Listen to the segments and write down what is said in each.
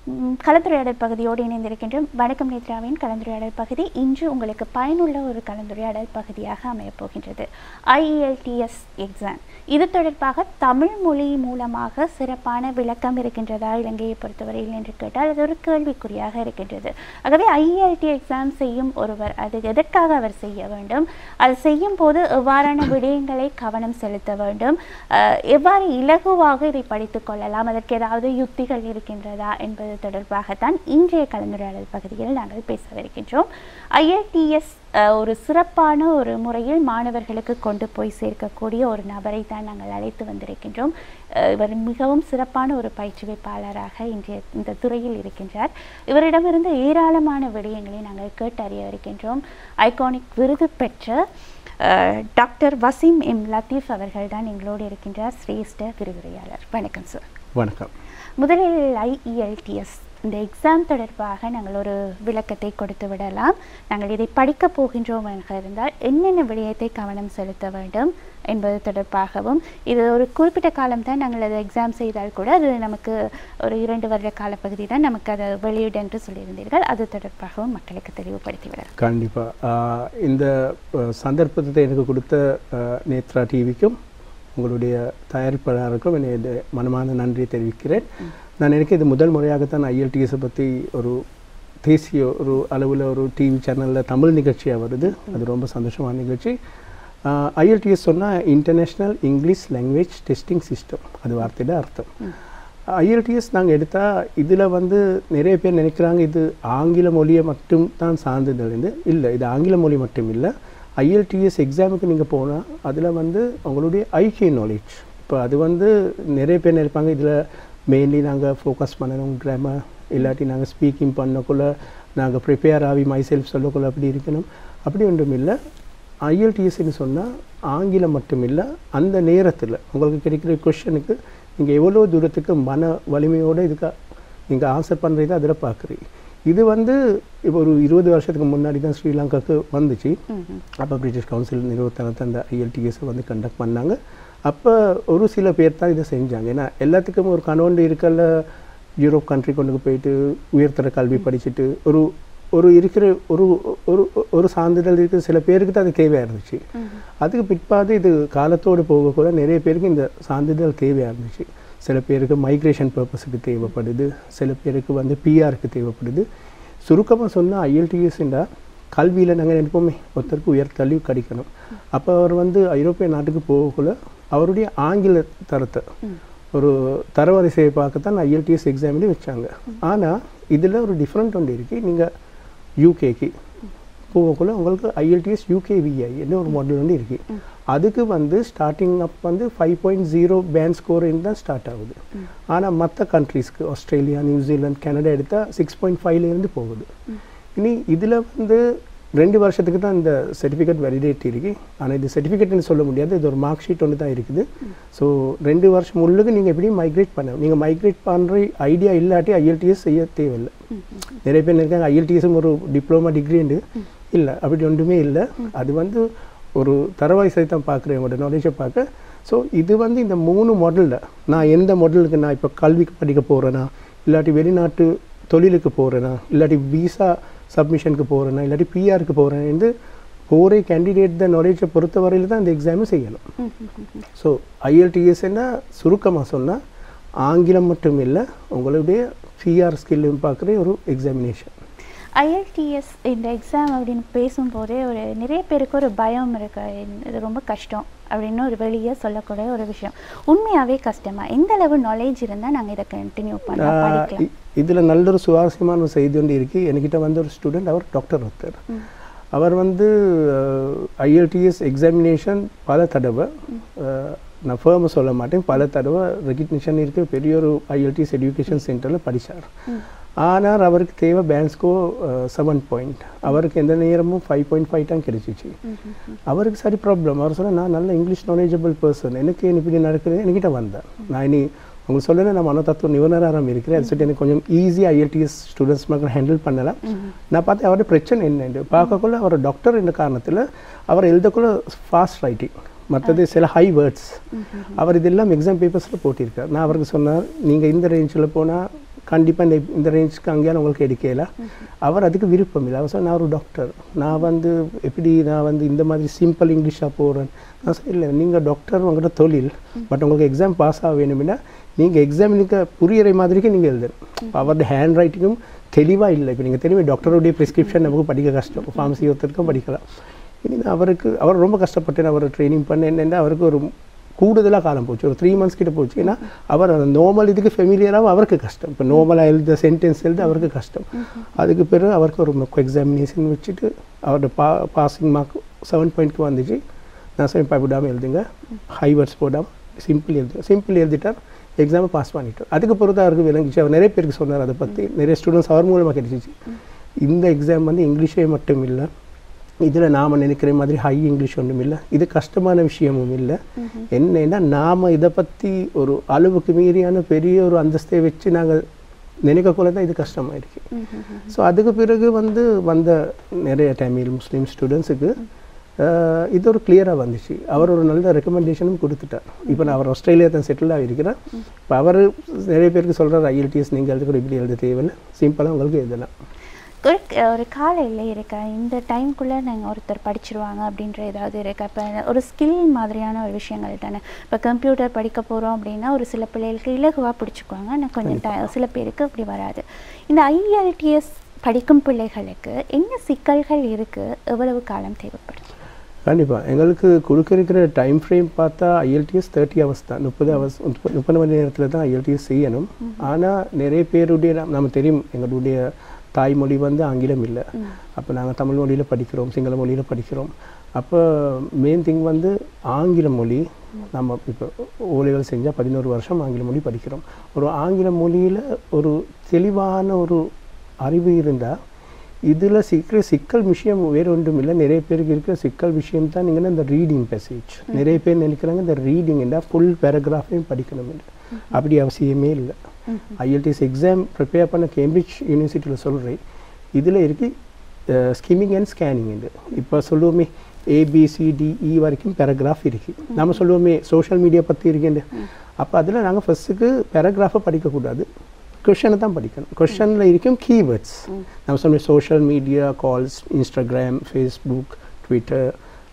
ம், கலந்துரையாடல் பகுதியோடு இணைந்திருக்கின்றோம் வணக்கம் நேத்ராவின் கலந்துரையாடல் பகுதி இன்று உங்களுக்கு பயனுள்ள ஒரு கலந்துரையாடல் பகுதியாக அமையப் போகின்றது ஐஇஎல்டிஎஸ் எக்ஸாம் இது தொடர்பாக தமிழ் மொழி மூலமாக சிறப்பான விளக்கம் இருக்கின்றதா இலங்கையை பொறுத்தவரையில் என்று கேட்டால் அது ஒரு கேள்விக்குறியாக இருக்கின்றது ஆகவே ஐஇஎல்டி எக்ஸாம் செய்யும் ஒருவர் அது எதற்காக அவர் செய்ய வேண்டும் அது செய்யும் போது எவ்வாறான விடயங்களை கவனம் செலுத்த வேண்டும் அஹ், எவ்வாறு இலகுவாக இதை படித்துக் கொள்ளலாம் அதற்கு ஏதாவது யுக்திகள் இருக்கின்றதா என்பது தொடர்பாகத்தான் இன்றைய கலந்துரையாடல் பகுதியில் நாங்கள் பேசவிருக்கின்றோம் ஐஐடிஎஸ் ஒரு சிறப்பான ஒரு முறையில் மாணவர்களுக்கு கொண்டு போய் சேர்க்கக்கூடிய ஒரு நபரை தான் நாங்கள் அழைத்து வந்திருக்கின்றோம் அஹ், இவர் மிகவும் சிறப்பான ஒரு பயிற்றுவிப்பாளராக இன்றைய இந்த துறையில் இருக்கின்றார் இவரிடமிருந்து ஏராளமான விடயங்களை நாங்கள் கேட்டறிய இருக்கின்றோம் ஐகானிக் விருது பெற்ற அஹ், டாக்டர் வசீம் எம் லத்தீஃப் அவர்கள் தான் எங்களோடு இருக்கின்றார் சிரேஷ்ட விரிவுரையாளர் வணக்கம் சார் வணக்கம் முதலில் ஐஇஎல்டிஎஸ் இந்த எக்ஸாம் தொடர்பாக நாங்கள் ஒரு விளக்கத்தை கொடுத்து விடலாம் நாங்கள் இதை படிக்கப் போகின்றோம் என இருந்தால் என்னென்ன விடயத்தை கவனம் செலுத்த வேண்டும் என்பது தொடர்பாகவும் இது ஒரு குறிப்பிட்ட காலம் தான் நாங்கள் அதை எக்ஸாம் செய்தால் கூட அது நமக்கு ஒரு இரண்டு வருட காலப்பகுதி தான் நமக்கு அதை வெளியிட என்று சொல்லியிருந்தீர்கள் அது தொடர்பாகவும் மக்களுக்கு தெளிவுபடுத்தி விடலாம் கண்டிப்பாக இந்த அஹ், சந்தர்ப்பத்தை எனக்கு கொடுத்த அஹ், நேத்ரா டிவிக்கும் உங்களுடைய தயாரிப்பாளருக்கும் எனது மனமான நன்றியை தெரிவிக்கிறேன் நான் நினைக்கிறேன் இது முதல் முறையாகத்தான் ஐஎல்டிஎஸை பற்றி ஒரு தேசிய ஒரு அளவில் ஒரு டிவி சேனலில் தமிழ் நிகழ்ச்சியாக வருது அது ரொம்ப சந்தோஷமான நிகழ்ச்சி ஐஎல்டிஎஸ் சொன்னால் international English language testing system அது வார்த்தையோட அர்த்தம் ஐஎல்டிஎஸ் நாங்கள் எடுத்தால் இதில் வந்து நிறைய பேர் நினைக்கிறாங்க இது ஆங்கில மொழியை மட்டும் தான் சார்ந்ததுலேருந்து இல்லை இது ஆங்கில மொழி மட்டும் இல்லை ஐஎல்டிஎஸ் எக்ஸாமுக்கு நீங்கள் போனால் அதில் வந்து உங்களுடைய ஐக்கிய நாலேஜ் இப்போ அது வந்து நிறைய பேர் நினைப்பாங்க இதில் மெயின்லி நாங்கள் ஃபோக்கஸ் பண்ணணும் கிராமர் இல்லாட்டி நாங்கள் ஸ்பீக்கிங் பண்ணக்குள்ள நாங்கள் ப்ரிப்பேர் ஆகி மை செல்ஃப் சொல்லக்குள்ள அப்படி இருக்கணும் அப்படி ஒன்றும் இல்லை ஐஎல்டிஎஸ்ன்னு சொன்னால் ஆங்கிலம் மட்டும் இல்லை அந்த நேரத்தில் உங்களுக்கு கிடைக்கிற கொஷனுக்கு நீங்கள் எவ்வளோ தூரத்துக்கு மன வலிமையோடு இதுக்கு நீங்கள் ஆன்சர் பண்ணுறது அதில் பார்க்குறீங்க இது வந்து இப்போ ஒரு இருபது வருஷத்துக்கு முன்னாடி தான் ஸ்ரீலங்காவுக்கு வந்துச்சு அப்போ பிரிட்டிஷ் கவுன்சில் நிறுவனத்தை அந்த ஐஎல்டிஎஸை வந்து கண்டக்ட் பண்ணாங்க அப்போ ஒரு சில பேர் தான் இதை செஞ்சாங்க ஏன்னா எல்லாத்துக்கும் ஒரு கனவுண்டு இருக்கல யூரோப் கண்ட்ரி கொண்டு போயிட்டு உயர்தர கல்வி படிச்சுட்டு ஒரு ஒரு இருக்கிற ஒரு ஒரு ஒரு சான்றிதழ் இருக்கிற சில பேருக்கு தான் அது தேவையாக இருந்துச்சு அதுக்கு பிற்பாடு இது காலத்தோடு போக கூட நிறைய பேருக்கு இந்த சான்றிதழ் தேவையாக இருந்துச்சு சில பேருக்கு மைக்ரேஷன் பர்பஸுக்கு தேவைப்படுது சில பேருக்கு வந்து பிஆருக்கு தேவைப்படுது சுருக்கமாக சொன்னால் ஐஎல்டிஎஸ்ன்றா கல்வியில் நாங்கள் நினைப்போமே ஒருத்தருக்கு உயர் கல்வி கிடைக்கணும் அப்போ அவர் வந்து ஐரோப்பிய நாட்டுக்கு போகக்குள்ள அவருடைய ஆங்கில தரத்தை ஒரு தரவரிசையை பார்க்கத்தான் ஐஎல்டிஎஸ் எக்ஸாம்லேயும் வச்சாங்க ஆனால் இதில் ஒரு டிஃப்ரெண்ட் ஒன்று இருக்குது நீங்கள் யூகேக்கு போகக்குள்ள உங்களுக்கு ஐஎல்டிஎஸ் யூகேவிஐ என்ன ஒரு மாடல் வந்து இருக்குது அதுக்கு வந்து ஸ்டார்டிங் அப் வந்து five point zero band score தான் ஸ்டார்ட் ஆகுது ஆனால் மற்ற கண்ட்ரீஸ்க்கு ஆஸ்திரேலியா நியூசிலாந்து கனடா எடுத்தால் சிக்ஸ் பாயிண்ட் ஃபைவ்லேருந்து போகுது இனி இதில் வந்து ரெண்டு வருஷத்துக்கு தான் இந்த சர்டிஃபிகேட் வெலிடேட் இருக்கு ஆனால் இது சர்டிஃபிகேட்னு சொல்ல முடியாது இது ஒரு மார்க் ஷீட் ஒன்று தான் இருக்குது ஸோ ரெண்டு வருஷம் முள்ளுக்கு நீங்கள் எப்படியும் மைக்ரேட் பண்ண நீங்கள் மைக்ரேட் பண்ணுற ஐடியா இல்லாட்டி ஐஎல்டிஎஸ் செய்ய தேவையில்லை நிறைய பேர் இருக்காங்க ஐஎல்டிஎஸும் ஒரு டிப்ளமா டிகிரிண்டு இல்லை அப்படி ஒன்றுமே இல்லை அது வந்து ஒரு தரவரிசை தான் பார்க்குறேன் உங்களோட நாலேஜை பார்க்க ஸோ இது வந்து இந்த மூணு மாடலில் நான் எந்த மாடலுக்கு நான் இப்போ கல்விக்கு படிக்க போகிறேனா இல்லாட்டி வெளிநாட்டு தொழிலுக்கு போகிறேனா இல்லாட்டி விசா சப்மிஷனுக்கு போகிறேனா இல்லாட்டி பிஆருக்கு போகிறேன்னு போகிற கேண்டிடேட் த நாலேஜை பொறுத்த வரையில் தான் இந்த எக்ஸாமை செய்யணும் ஸோ ஐஎல்டிஎஸ்ன்னா சுருக்கமாக சொன்னால் ஆங்கிலம் மட்டும் இல்லை உங்களுடைய பிஆர் ஸ்கில்லும் பார்க்குற ஒரு எக்ஸாமினேஷன் ஐஎல்டிஎஸ் இந்த எக்ஸாம் அப்படின்னு பேசும்போதே ஒரு நிறைய பேருக்கு ஒரு பயம் இருக்கு இது ரொம்ப கஷ்டம் அப்படின்னு ஒரு வெளியே சொல்லக்கூடிய ஒரு விஷயம் உண்மையாகவே கஷ்டமா எந்த அளவு நாலேஜ் இருந்தால் நாங்கள் இதை கண்டினியூ பண்ணலாம் படிக்கலாம் இதில் நல்ல ஒரு சுவாரஸ்யமான ஒரு செய்தி ஒன்று இருக்குது என்கிட்ட வந்து ஒரு ஸ்டூடெண்ட் அவர் டாக்டர் ஒருத்தர் அவர் வந்து ஐஎல்டிஎஸ் எக்ஸாமினேஷன் பல தடவை அஹ், நான் ஃபேர்மை சொல்ல மாட்டேன் பல தடவை ரெகக்னிஷன் இருக்க பெரிய ஒரு ஐஎல்டிஎஸ் எஜுகேஷன் சென்டரில் படித்தார் ஆனால் அவருக்கு தேவை பேண்ட்ஸ்கோ செவன் பாயிண்ட் அவருக்கு எந்த நேரமும் ஃபைவ் பாயிண்ட் ஃபைவ் தான் கிடைச்சிச்சு அவருக்கு சரி ப்ராப்ளம் அவர் சொன்னால் நான் நல்ல இங்கிலீஷ் நாலேஜபிள் பர்சன் எனக்கு ஏன் இப்படி நடக்குது என்கிட்ட வந்தேன் நான் இனி உங்களுக்கு சொல்லலை நான் மனோதத்துவ நிபுணராக இருக்கிறேன் அது சொல்லிட்டு எனக்கு கொஞ்சம் ஈஸியாக ஐஎல்டிஎஸ் ஸ்டூடெண்ட்ஸ் மக்கள் ஹேண்டில் பண்ணலாம் நான் பார்த்தேன் அவருடைய பிரச்சனை என்னன்னு பார்க்கக்குள்ள அவர் டாக்டர் என்ற காரணத்தில் அவர் எழுதக்குள்ள ஃபாஸ்ட் ரைட்டிங் மற்றது சில ஹை வேர்ட்ஸ் அவர் இதெல்லாம் எக்ஸாம் பேப்பர்ஸில் போட்டிருக்கார் நான் அவருக்கு சொன்னார் நீங்கள் இந்த ரேஞ்சில் போனால் கண்டிப்பாக இந்த இந்த ரேஞ்சுக்கு அங்கேயாலும் உங்களுக்கு எடுக்கல அவர் அதுக்கு விருப்பம் இல்லை அவர் சொன்ன நான் ஒரு டாக்டர் நான் வந்து எப்படி நான் வந்து இந்த மாதிரி சிம்பிள் இங்கிலீஷாக போகிறேன் நான் சொன்னேன் இல்லை நீங்கள் டாக்டர் உங்கள்கிட்ட தொழில் பட் உங்களுக்கு எக்ஸாம் பாஸ் ஆக வேணும்னா நீங்கள் எக்ஸாம் நீங்கள் புரியிற மாதிரிக்கு நீங்கள் எழுதணும் இப்போ அவருடைய ஹேண்ட் ரைட்டிங்கும் தெளிவாக இல்லை இப்போ நீங்கள் தெரியுமே டாக்டருடைய ப்ரிஸ்கிரிப்ஷன் நமக்கு படிக்க கஷ்டம் ஃபார்மசி ஒருத்தருக்கும் படிக்கலாம் இனி நான் அவருக்கு அவர் ரொம்ப கஷ்டப்பட்டேன் அவர் ட்ரைனிங் பண்ண என்னென்னா அவருக்கு ஒரு கூடுதலாக காலம் போச்சு ஒரு த்ரீ மந்த்ஸ் கிட்ட போச்சு ஏன்னா அவர் அந்த நார்மல் இதுக்கு ஃபெமிலியராகவும் அவருக்கு கஷ்டம் இப்போ நார்மலாக எழுத சென்டென்ஸ் எழுத அவருக்கு கஷ்டம் அதுக்கு பிறகு அவருக்கு ஒரு மொக்க எக்ஸாமினேஷன் வச்சுட்டு அவரோட பா பாசிங் மார்க் செவன் பாயிண்ட்க்கு வந்துச்சு நான் செவன் பாயிண்ட் விடாமல் எழுதுங்க ஹை வேர்ட்ஸ் போடாமல் சிம்பிள் எழுதுங்க சிம்பிள் எழுதிட்டார் எக்ஸாமை பாஸ் பண்ணிட்டோம் அதுக்கு பிறகு தான் அவருக்கு விளங்கிச்சு அவர் நிறைய பேருக்கு சொன்னார் அதை பற்றி நிறைய ஸ்டூடெண்ட்ஸ் அவர் மூலமாக கிடைச்சிச்சு இந்த எக்ஸாம் வந்து இங்கிலீஷே மட்டும் இல்லை இதில் நாம் நினைக்கிற மாதிரி ஹை இங்கிலீஷ் ஒன்றும் இல்லை இது கஷ்டமான விஷயமும் இல்லை என்னன்னா நாம் இதை பற்றி ஒரு அளவுக்கு மீறியான பெரிய ஒரு அந்தஸ்தை வச்சு நாங்கள் நினைக்கக்குள்ள தான் இது கஷ்டமாயிருக்கு ஸோ அதுக்கு பிறகு வந்து வந்த நிறைய தமிழ் முஸ்லீம் ஸ்டூடெண்ட்ஸுக்கு இது ஒரு கிளியராக வந்துச்சு அவர் ஒரு நல்ல ரெக்கமெண்டேஷனும் கொடுத்துட்டார் இப்போ நான் அவர் ஆஸ்திரேலியா தான் செட்டில் ஆகிருக்கிறேன் இப்போ அவர் நிறைய பேருக்கு சொல்கிறார் ஐஎல்டிஎஸ் நீங்கள் எழுதுக்கூட இப்படி எழுத தேவையில்லை சிம்பிளாக உங்களுக்கு எழுதலாம் ஒரு ஒரு காலையில் இருக்கா இந்த டைம்குள்ளே நாங்கள் ஒருத்தர் படிச்சிருவாங்க அப்படின்ற ஏதாவது இருக்கா இப்போ ஒரு ஸ்கில் மாதிரியான ஒரு விஷயங்கள் தானே இப்போ கம்ப்யூட்டர் படிக்க போகிறோம் அப்படின்னா ஒரு சில பிள்ளைகளுக்கு இலகுவாக பிடிச்சிக்குவாங்க ஆனால் கொஞ்சம் ட சில பேருக்கு அப்படி வராது இந்த ஐஎல்டிஎஸ் படிக்கும் பிள்ளைகளுக்கு என்ன சிக்கல்கள் இருக்குது எவ்வளவு காலம் தேவைப்படும் கண்டிப்பாக எங்களுக்கு கொடுக்க இருக்கிற டைம் ஃப்ரேம் பார்த்தா ஐஎல்டிஎஸ் தேர்ட்டி ஹவர்ஸ் தான் முப்பது ஹவர்ஸ் முப்பது மணி நேரத்தில் தான் ஐஎல்டிஎஸ் செய்யணும் ஆனால் நிறைய பேருடைய நம்ம தெரியும் எங்களுடைய தாய்மொழி வந்து ஆங்கிலம் இல்லை அப்போ நாங்கள் தமிழ் மொழியில் படிக்கிறோம் சிங்கள மொழியில் படிக்கிறோம் அப்போ மெயின் திங் வந்து ஆங்கில மொழி நம்ம இப்போ ஓலைகள் செஞ்சால் பதினோரு வருஷம் ஆங்கில மொழி படிக்கிறோம் ஒரு ஆங்கில மொழியில் ஒரு தெளிவான ஒரு அறிவு இருந்தால் இதில் சிக்கிற சிக்கல் விஷயம் வேறு ஒன்றும் இல்லை நிறைய பேருக்கு இருக்கிற சிக்கல் விஷயம் தான் நீங்கள் இந்த ரீடிங் பேசேஜ் நிறைய பேர் நினைக்கிறாங்க இந்த ரீடிங் என்றால் ஃபுல் பேராகிராஃபையும் படிக்கணும் அப்படி அவசியமே இல்லை ஐஎல்டிஎஸ் எக்ஸாம் ப்ரிப்பேர் பண்ண கேம்பிரிட்ஜ் யூனிவர்சிட்டியில் சொல்கிறேன் இதில் இருக்கு ஸ்கிம்மிங் அண்ட் ஸ்கேனிங் இது இப்போ சொல்லுவோமே ஏபிசிடிஇ வரைக்கும் பேராகிராஃப் இருக்கு நம்ம சொல்லுவோமே சோஷியல் மீடியா பற்றி இருக்குன்னு அப்போ அதில் நாங்கள் ஃபஸ்ட்டுக்கு பேராகிராஃபை படிக்கக்கூடாது கொஷனை தான் படிக்கணும் கொஷனில் இருக்கும் கீவேர்ட்ஸ் நம்ம சொல்லுவோம் social media calls Instagram Facebook Twitter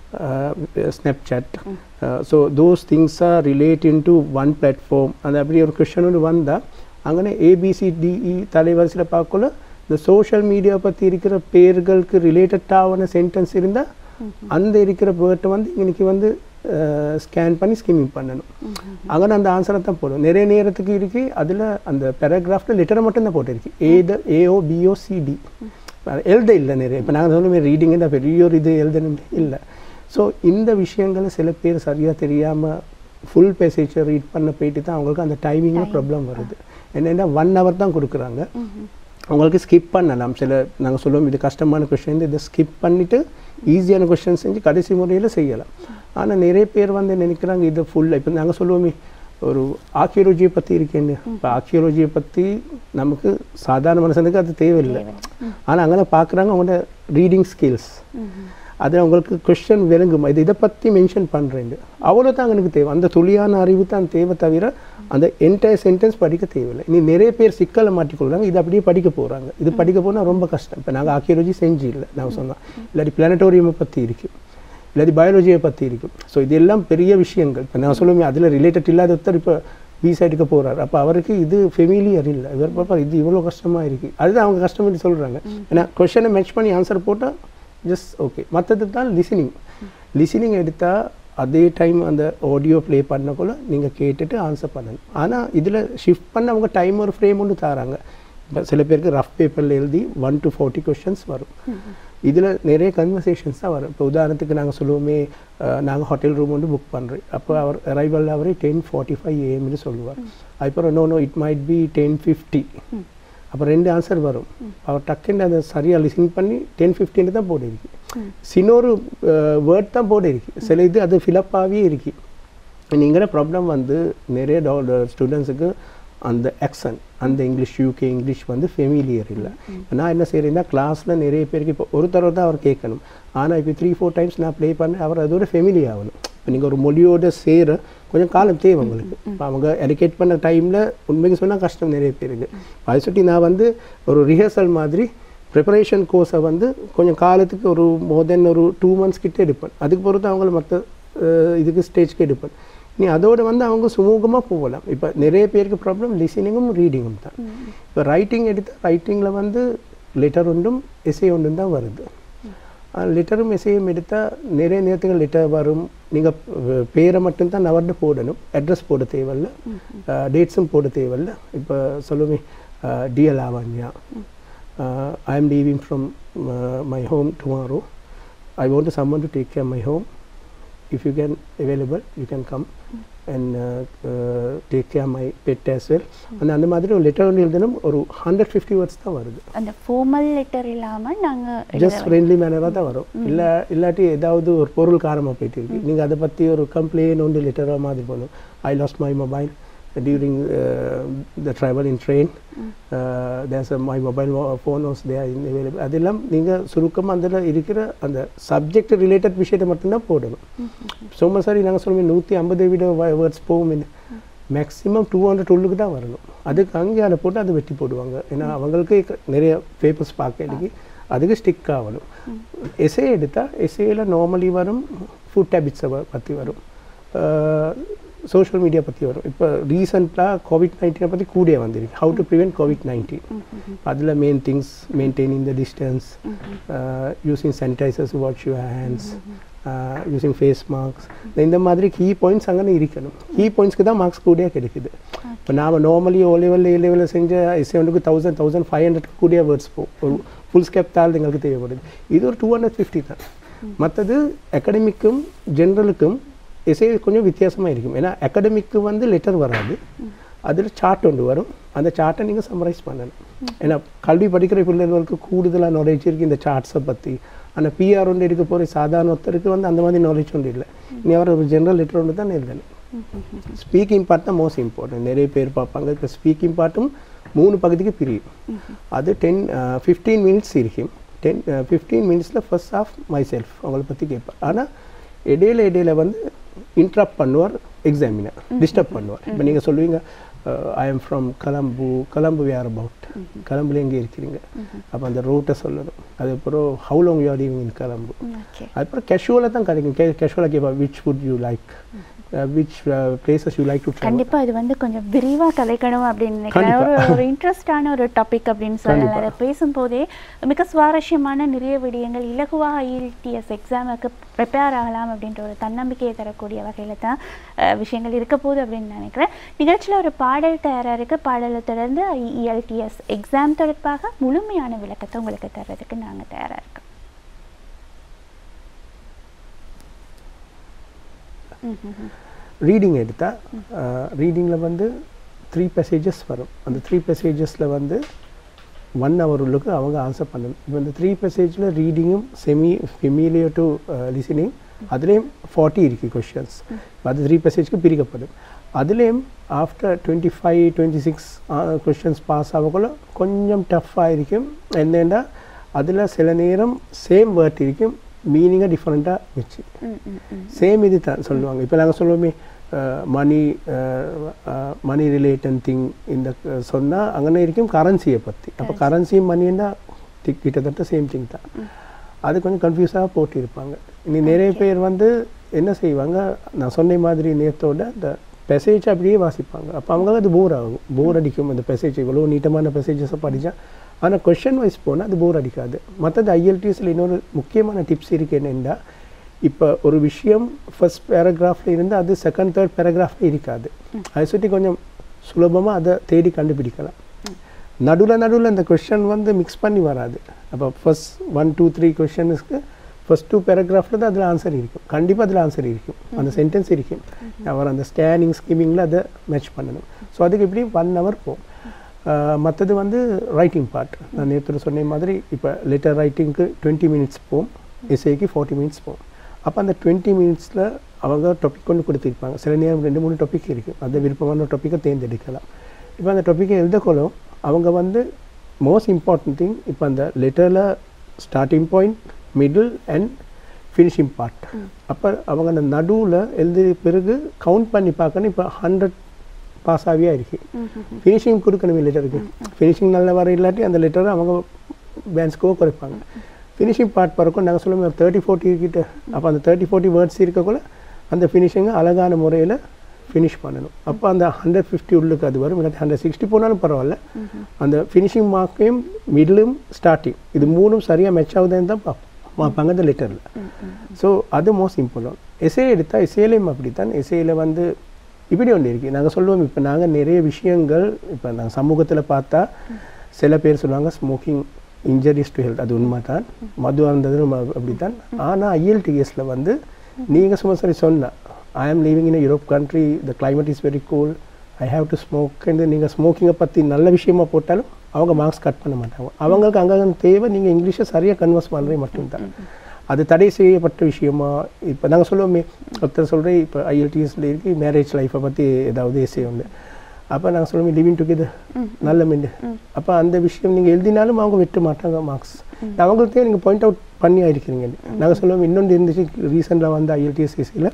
Snapchat so those things are relate in to one platform அந்த அப்படி ஒரு கொஷன் ஒன்று வந்தால் அங்கே ஏபிசிடிஇ தலைவரிசையில் பார்க்கல இந்த சோஷியல் மீடியா பற்றி இருக்கிற பேர்களுக்கு ரிலேட்டடான சென்டென்ஸ் இருந்தால் அந்த இருக்கிற வேர்ட்டை வந்து இன்னைக்கு வந்து ஸ்கேன் பண்ணி ஸ்கிம்மிங் பண்ணணும் அங்கே அந்த ஆன்சரை தான் போடும் நிறைய நேரத்துக்கு இருக்கு அதில் அந்த பேராகிராஃபில் லெட்டரை மட்டும்தான் போட்டிருக்கு ஏத ஏஓ பிஓ சிடி எழுத இல்லை நிறைய இப்போ நாங்கள் சொல்லுமே ரீடிங் பெரிய ஒரு இது எழுதணும் இல்லை ஸோ இந்த விஷயங்களை சில பேர் சரியாக தெரியாமல் ஃபுல் பேசேஜை ரீட் பண்ண போயிட்டு தான் அவங்களுக்கு அந்த டைமிங்கில் ப்ராப்ளம் வருது என்னென்னா ஒன் ஹவர் தான் கொடுக்குறாங்க அவங்களுக்கு ஸ்கிப் பண்ணலாம் சில நாங்கள் சொல்லுவோம் இது கஷ்டமான கொஷின் இதை ஸ்கிப் பண்ணிவிட்டு ஈஸியான கொஷின் செஞ்சு கடைசி முறையில் செய்யலாம் ஆனால் நிறைய பேர் வந்து நினைக்கிறாங்க இது ஃபுல்லாக இப்போ நாங்கள் சொல்லுவோமே ஒரு ஆக்கியோலஜியை பற்றி இருக்கேன்னு இப்போ ஆக்கியோலஜியை பற்றி நமக்கு சாதாரண மனுஷனுக்கு அது தேவையில்லை ஆனால் அங்கே பார்க்குறாங்க அவங்களோட ரீடிங் ஸ்கில்ஸ் அது அவங்களுக்கு கொஷின் விளங்கும் இது இதை பற்றி மென்ஷன் பண்ணுறேன் அவ்வளோ தான் எனக்கு தேவை அந்த துளியான அறிவு தான் தேவை தவிர அந்த என்டையர் சென்டென்ஸ் படிக்க தேவையில்லை இனி நிறைய பேர் சிக்கலை மாட்டிக்கொள்கிறாங்க இது அப்படியே படிக்க போகிறாங்க இது படிக்க போனால் ரொம்ப கஷ்டம் இப்போ நாங்கள் ஆக்கியோலஜி செஞ்சு இல்லை நான் சொன்னோம் இல்லாட்டி பிளானட்டோரியமை பற்றி இருக்குது இல்லாட்டி பயாலஜியை பற்றி இருக்கும் ஸோ இதெல்லாம் பெரிய விஷயங்கள் இப்போ நான் சொல்லுவேன் அதில் ரிலேட்டட் இல்லாத ஒருத்தர் இப்போ விசா எடுக்க போகிறார் அப்போ அவருக்கு இது ஃபெமிலியர் இல்லை இவர் பார்ப்பா இது இவ்வளோ கஷ்டமாக இருக்குது அதுதான் அவங்க கஷ்டப்பட்டு சொல்கிறாங்க ஏன்னா கொஷனை மேட்ச் பண்ணி ஆன்சர் போட்டால் ஜஸ்ட் ஓகே மற்றது தான் லிசனிங் லிசனிங் எடுத்தால் அதே டைம் அந்த ஆடியோ ப்ளே பண்ணக்குள்ள நீங்கள் கேட்டுட்டு ஆன்சர் பண்ணணும் ஆனால் இதில் ஷிஃப்ட் பண்ண அவங்க டைம் ஒரு ஃப்ரேம் ஒன்று தராங்க இப்போ சில பேருக்கு ரஃப் பேப்பரில் எழுதி ஒன் டு ஃபார்ட்டி கொஷின்ஸ் வரும் இதில் நிறைய கன்வர்சேஷன்ஸ் தான் வரும் இப்போ உதாரணத்துக்கு நாங்கள் சொல்லுவோமே நாங்கள் ஹோட்டல் ரூம் வந்து புக் பண்ணுறோம் அப்போ அவர் அரைவல் அவரே டென் ஃபார்ட்டி ஃபைவ் ஏஎம்னு சொல்லுவார் அதுக்கப்புறம் no no it might be ten fifty அப்போ ரெண்டு ஆன்சர் வரும் அவர் டக்குன்னு அதை சரியாக லிசன் பண்ணி டென் ஃபிஃப்டின்னு தான் போட்டு இருக்கு சின்னொரு வேர்ட் தான் போட்டு இருக்கு சில இது அது ஃபிலப் ஆகவே இருக்கு நீங்களே ப்ராப்ளம் வந்து நிறைய ஸ்டூடெண்ட்ஸுக்கு அந்த ஆக்சன் அந்த இங்கிலீஷ் யூகே இங்கிலீஷ் வந்து ஃபெமிலியர் இல்லை நான் என்ன செய்கிறேன்னா கிளாஸில் நிறைய பேருக்கு இப்போ ஒரு தடவை தான் அவர் கேட்கணும் ஆனால் இப்போ த்ரீ ஃபோர் டைம்ஸ் நான் ப்ளே பண்ணேன் அவர் அதோட ஃபெமிலி ஆகணும் இப்போ நீங்கள் ஒரு மொழியோட சேர கொஞ்சம் காலம் தேவை உங்களுக்கு இப்போ அவங்க எடிகேட் பண்ண டைமில் உண்மைக்கு சொன்னால் கஷ்டம் நிறைய பேருக்கு அதை சுட்டி நான் வந்து ஒரு ரிஹர்சல் மாதிரி ப்ரிப்பரேஷன் கோர்ஸை வந்து கொஞ்சம் காலத்துக்கு ஒரு மோர் தென் ஒரு டூ மந்த்ஸ் கிட்ட எடுப்பேன் அதுக்கு பொறுத்து அவங்கள மற்ற இதுக்கு ஸ்டேஜ்க்கு எடுப்பேன் நீ அதோட வந்து அவங்க சுமூகமாக போகலாம் இப்போ நிறைய பேருக்கு ப்ராப்ளம் லிசனிங்கும் ரீடிங்கும் தான் இப்போ ரைட்டிங் எடுத்து ரைட்டிங்கில் வந்து லெட்டர் ஒன்றும் எஸ்ஏ ஒன்றும் தான் வருது லெட்டரும் எஸ்ஏயும் எடுத்தால் நிறைய நேரத்துக்கு லெட்டர் வரும் நீங்கள் பேரை மட்டும்தான் நவர்ந்து போடணும் அட்ரஸ் போட தேவையில்ல டேட்ஸும் போட தேவையில்ல இப்போ சொல்லுமே டிஎல் Lavanya I am leaving from my home tomorrow I want someone to take care my home if you can available you can come and uh, uh, take care my pet as well அந்த அந்த மாதிரி ஒரு letter வந்து எழுதணும் ஒரு hundred fifty words தான் வருது அந்த ஃபார்மல் லெட்டர் இல்லாம நாங்க ஜஸ்ட் ஃப்ரெண்ட்லி மேனராக தான் வரும் இல்லை இல்லாட்டி ஏதாவது ஒரு பொருள் காரமாக போயிட்டு இருக்கு நீங்கள் அதை பற்றி ஒரு கம்ப்ளைண்ட் ஒன்று லெட்டராக மாதிரி போகணும் I lost my mobile during uh, the travel in train uh, there's a my mobile wa- phone was there in available அதெல்லாம் நீங்கள் சுருக்கமாக அதில் இருக்கிற அந்த சப்ஜெக்ட் ரிலேட்டட் விஷயத்தை மட்டும்தான் போடணும் சும்மா சரி நாங்கள் சொல்லுவோம் நூற்றி ஐம்பது விட வேர்ட்ஸ் போகும் என்ன மேக்ஸிமம் டூ ஹண்ட்ரட் உள்ளுக்கு தான் வரணும் அதுக்கு அங்கே அதை போட்டு அதை வெட்டி போடுவாங்க ஏன்னா அவங்களுக்கு க- நிறைய பேப்பர்ஸ் பார்க்க எடுக்கி அதுக்கு ஸ்டிக் ஆகணும் எஸ்ஏ எடுத்தால் எஸ்ஏயில் நார்மலி வரும் ஃபுட் ஹேபிட்ஸை பற்றி வரும் சோஷியல் மீடியா பற்றி வரும் இப்போ ரீசெண்டாக கோவிட் நைன்டீனை பற்றி கூட வந்திருக்கு how to prevent COVID nineteen அதில் main things maintaining the distance using sanitizers wash you hands using face marks இந்த மாதிரி கீ பாயிண்ட்ஸ் அங்கே இருக்கணும் கீ பாயிண்ட்ஸ்க்கு தான் மார்க்ஸ் கூட கிடைக்குது இப்போ நாம் நார்மலி ஓ லெவலில் ஏ லெவலில் செஞ்ச எஸ்எவனுக்கு தௌசண்ட் தௌசண்ட் ஃபைவ் ஹண்ட்ரட் கூடிய வேர்ட்ஸ் போகும் ஒரு ஃபுல் ஸ்கேப் தாள் எங்களுக்கு தேவைப்படுது இது ஒரு டூ ஹண்ட்ரட் ஃபிஃப்டி தான் மற்றது அகாடமிக்கும் ஜென்ரலுக்கும் எஸ்ஏ கொஞ்சம் வித்தியாசமாக இருக்கும் ஏன்னா அகாடமிக்கு வந்து லெட்டர் வராது அதில் சார்ட் ஒன்று வரும் அந்த சார்ட்டை நீங்கள் சம்மரைஸ் பண்ணணும் ஏன்னா கல்வி படிக்கிற பிள்ளைகளுக்கு கூடுதலாக நாலேஜ் இருக்குது இந்த சார்ட்ஸை பற்றி ஆனால் பிஆர் ஒன்று எடுக்க போகிற சாதாரண ஒருத்தருக்கு வந்து அந்த மாதிரி நாலேஜ் ஒன்று இல்லை நீ அவர் ஒரு ஜென்ரல் லெட்டர் ஒன்று தான் எழுதணும் ஸ்பீக்கிங் பார்ட் தான் மோஸ்ட் இம்பார்ட்டன்ட் நிறைய பேர் பார்ப்பாங்க இப்போ ஸ்பீக்கிங் பார்ட்டும் மூணு பகுதிக்கு பிரியும் அது டென் ஃபிஃப்டீன் மினிட்ஸ் இருக்கும் டென் ஃபிஃப்டீன் மினிட்ஸில் ஃபர்ஸ்ட் ஆஃப் மை செல்ஃப் அவங்கள பற்றி கேட்பேன் ஆனால் இடையில இடையில வந்து இன்ட்ரப்ட் பண்ணுவார் எக்ஸாமினர் டிஸ்டர்ப் பண்ணுவார் இப்போ நீங்கள் சொல்லுவீங்க I am from Colombo Colombo where about கலம்புல எங்கே இருக்கிறீங்க அப்போ அந்த ரூட்டை சொல்லணும் அதுக்கப்புறம் how long you are living in Colombo okay அதுக்கப்புறம் கேஷுவலாக தான் கிடைக்கும் கே கேஷுவலாக கேட்பா which food you like which places you like to travel கண்டிப்பா இது வந்து கொஞ்சம் விரிவா கலைக்கணும் அப்படின்னு நினைக்கிறேன் ஒரு கண்டிப்பா. ஒரு இன்ட்ரெஸ்டான ஒரு டாபிக் அப்படின்னு சொல்லலாம் கண்டிப்பா. அதை பேசும்போதே மிக சுவாரஸ்யமான நிறைய விடயங்கள் இலகுவாக ஐஎல்டிஎஸ் எக்ஸாமுக்கு ப்ரிப்பேர் ஆகலாம் அப்படின்ற ஒரு தன்னம்பிக்கையை தரக்கூடிய வகையில தான் அஹ், விஷயங்கள் இருக்க போகுது அப்படின்னு நினைக்கிறேன் நிகழ்ச்சியில் ஒரு பாடல் தயாராக இருக்கு பாடலை தொடர்ந்து ஐஇஎல்டிஎஸ் எக்ஸாம் தொடர்பாக முழுமையான விளக்கத்தை உங்களுக்கு தர்றதுக்கு நாங்க தயாரா இருக்கோம் ம், ம், ம். ரீடிங் எடுத்தால் ரீடிங்கில் வந்து த்ரீ பேசேஜஸ் வரும் அந்த த்ரீ பேசேஜஸில் வந்து ஒன் ஹவர் உள்ளுக்கு அவங்க ஆன்சர் பண்ணணும் இப்போ இந்த த்ரீ பேசேஜில் ரீடிங்கும் செமி ஃபெமிலியர் டு லிசனிங் அதுலேயும் ஃபார்ட்டி இருக்குது கொஷின்ஸ் அது த்ரீ பேசேஜ்க்கு பிரிக்கப்படும் அதுலேயும் after twenty five twenty six questions pass ஆகக்குள்ள கொஞ்சம் டஃப்பாக இருக்கும் என்னென்னா அதில் சில நேரம் சேம் வேர்ட் இருக்கும் மீனிங்காக டிஃப்ரெண்ட்டாக வச்சு ம், ம், ம். சேம் இது தான் சொல்லுவாங்க இப்போ நாங்கள் சொல்லுவோமே மணி மணி ரிலேட்டட் திங் இந்த சொன்னால் அங்கே இருக்கும் கரன்சியை பற்றி அப்போ கரன்சியும் மணின்னா கிட்டத்தட்ட சேம் திங் தான் அது கொஞ்சம் கன்ஃபியூஸாக போட்டிருப்பாங்க இனி நிறைய பேர் வந்து என்ன செய்வாங்க நான் சொன்ன மாதிரி நேரத்தோட அந்த மெசேஜ் அப்படியே வாசிப்பாங்க அப்போ அவங்களுக்கு அது போர் ஆகும் போர் அடிக்கும் அந்த மெசேஜ் இவ்வளோ நீட்டமான மெசேஜஸை படித்தா ஆனால் கொஷின் வைஸ் போனால் அது போர் அடிக்காது மற்றது ஐஎல்டிஎஸில் இன்னொரு முக்கியமான டிப்ஸ் இருக்கு என்னென்னா இப்போ ஒரு விஷயம் ஃபர்ஸ்ட் பேராகிராஃபில் இருந்து அது செகண்ட் தேர்ட் பேராகிராஃபில் இருக்காது அதை சுற்றி கொஞ்சம் சுலபமாக அதை தேடி கண்டுபிடிக்கலாம் நடுவில் நடுவில் இந்த கொஷின் வந்து மிக்ஸ் பண்ணி வராது அப்போ ஃபர்ஸ்ட் ஒன் டூ த்ரீ கொஷனுக்கு ஃபர்ஸ்ட் டூ பேராகிராஃபில் தான் அதில் ஆன்சர் இருக்கும் கண்டிப்பாக அதில் ஆன்சர் இருக்கும் அந்த சென்டென்ஸ் இருக்கும் அவர் அந்த ஸ்கேனிங் ஸ்கிமிங்கில் அதை மேட்ச் பண்ணணும் ஸோ அதுக்கு இப்படி ஒன் ஹவர் போகும் மற்றது வந்து ரைட்டிங் பார்ட் நான் நேற்று சொன்ன மாதிரி இப்போ லெட்டர் ரைட்டிங்க்கு டுவெண்ட்டி மினிட்ஸ் போகும் எஸ்ஏக்கு ஃபார்ட்டி மினிட்ஸ் போகும் அப்போ அந்த டுவெண்ட்டி மினிட்ஸில் அவங்க டாபிக் கொண்டு கொடுத்துருப்பாங்க சில நேரம் ரெண்டு மூணு டாபிக் இருக்குது அந்த விருப்பமான டாப்பிக்கை தேர்ந்தெடுக்கலாம் இப்போ அந்த டாப்பிக்கை எழுதக்கொள்ளும் அவங்க வந்து மோஸ்ட் இம்பார்ட்டன்ட் திங் இப்போ அந்த லெட்டரில் starting point middle and finishing part அப்போ அவங்க அந்த நடுவில் எழுதிய பிறகு கவுண்ட் பண்ணி பார்க்கணும் இப்போ ஹண்ட்ரட் பாஸ் ஆகியே இருக்கு ஃபினிஷிங் கொடுக்கணும் லெட்டருக்கு ஃபினிஷிங் நல்ல வர இல்லாட்டி அந்த லெட்டரை அவங்க பேன்ஸ்க்கோ குறைப்பாங்க ஃபினிஷிங் பார்ட் பிறக்கும் நாங்கள் சொல்லுவோம் ஒரு தேர்ட்டி ஃபோர்ட்டி கிட்ட அப்போ அந்த தேர்ட்டி ஃபோர்ட்டி வேர்ட்ஸ் இருக்கக்குள்ள அந்த ஃபினிஷிங்கை அழகான முறையில் ஃபினிஷ் பண்ணணும் அப்போ அந்த ஹண்ட்ரட் ஃபிஃப்டி உள்ளுக்கு அது வரும் இல்லாட்டி ஹண்ட்ரட் சிக்ஸ்டி போனாலும் பரவாயில்ல அந்த ஃபினிஷிங் மார்க்கையும் மிடிலும் ஸ்டார்டிங் இது மூணும் சரியாக மெச் ஆகுதுன்னு தான் பார்ப்போம் பார்ப்பாங்க அந்த லெட்டரில் ஸோ அது மோஸ்ட் இம்பார்ட்டன்ட் எஸ்ஏ எடுத்தால் எஸ்ஏலையும் அப்படித்தான் எஸ்ஏயில் வந்து இப்படி ஒன்று இருக்குது நாங்கள் சொல்லுவோம் இப்போ நாங்கள் நிறைய விஷயங்கள் இப்போ நாங்கள் சமூகத்தில் பார்த்தா சில பேர் சொல்லுவாங்க ஸ்மோக்கிங் இன்ஜரிஸ் டு ஹெல்த் அது உண்மை தான் மது இருந்தது அப்படி தான் ஆனால் ஐஎல்டிஎஸில் வந்து நீங்கள் சும்மா சரி சொன்ன I am living in Europe country the climate is very cool I have to smoke நீங்கள் ஸ்மோக்கிங்கை பற்றி நல்ல விஷயமா போட்டாலும் அவங்க மார்க்ஸ் கட் பண்ண மாட்டாங்க அவங்களுக்கு அங்கே தேவை நீங்கள் இங்கிலீஷை சரியாக கன்வர்ஸ் பண்ணுறது மட்டும்தான் அது தடை செய்யப்பட்ட விஷயமா இப்போ நாங்கள் சொல்லுவோமே ஒருத்தர் சொல்கிறேன் இப்போ ஐஎல்டிஎஸ்ல இருக்கு மேரேஜ் லைஃப்பை பற்றி ஏதாவது எஸ்ஏ உண்டு அப்போ நாங்கள் சொல்லுவோம் லிவிங் டுகெதர் நல்ல மெண்டு அப்போ அந்த விஷயம் நீங்கள் எழுதினாலும் அவங்க வெட்ட மாட்டாங்க மார்க்ஸ் அவங்களுக்கு நீங்கள் பாயிண்ட் அவுட் பண்ணி ஆயிருக்கிறீங்க நாங்கள் சொல்லுவோம் இன்னொன்று இருந்துச்சு ரீசெண்டாக வந்து ஐஎல்டிஎஸ் எஸ்சியில்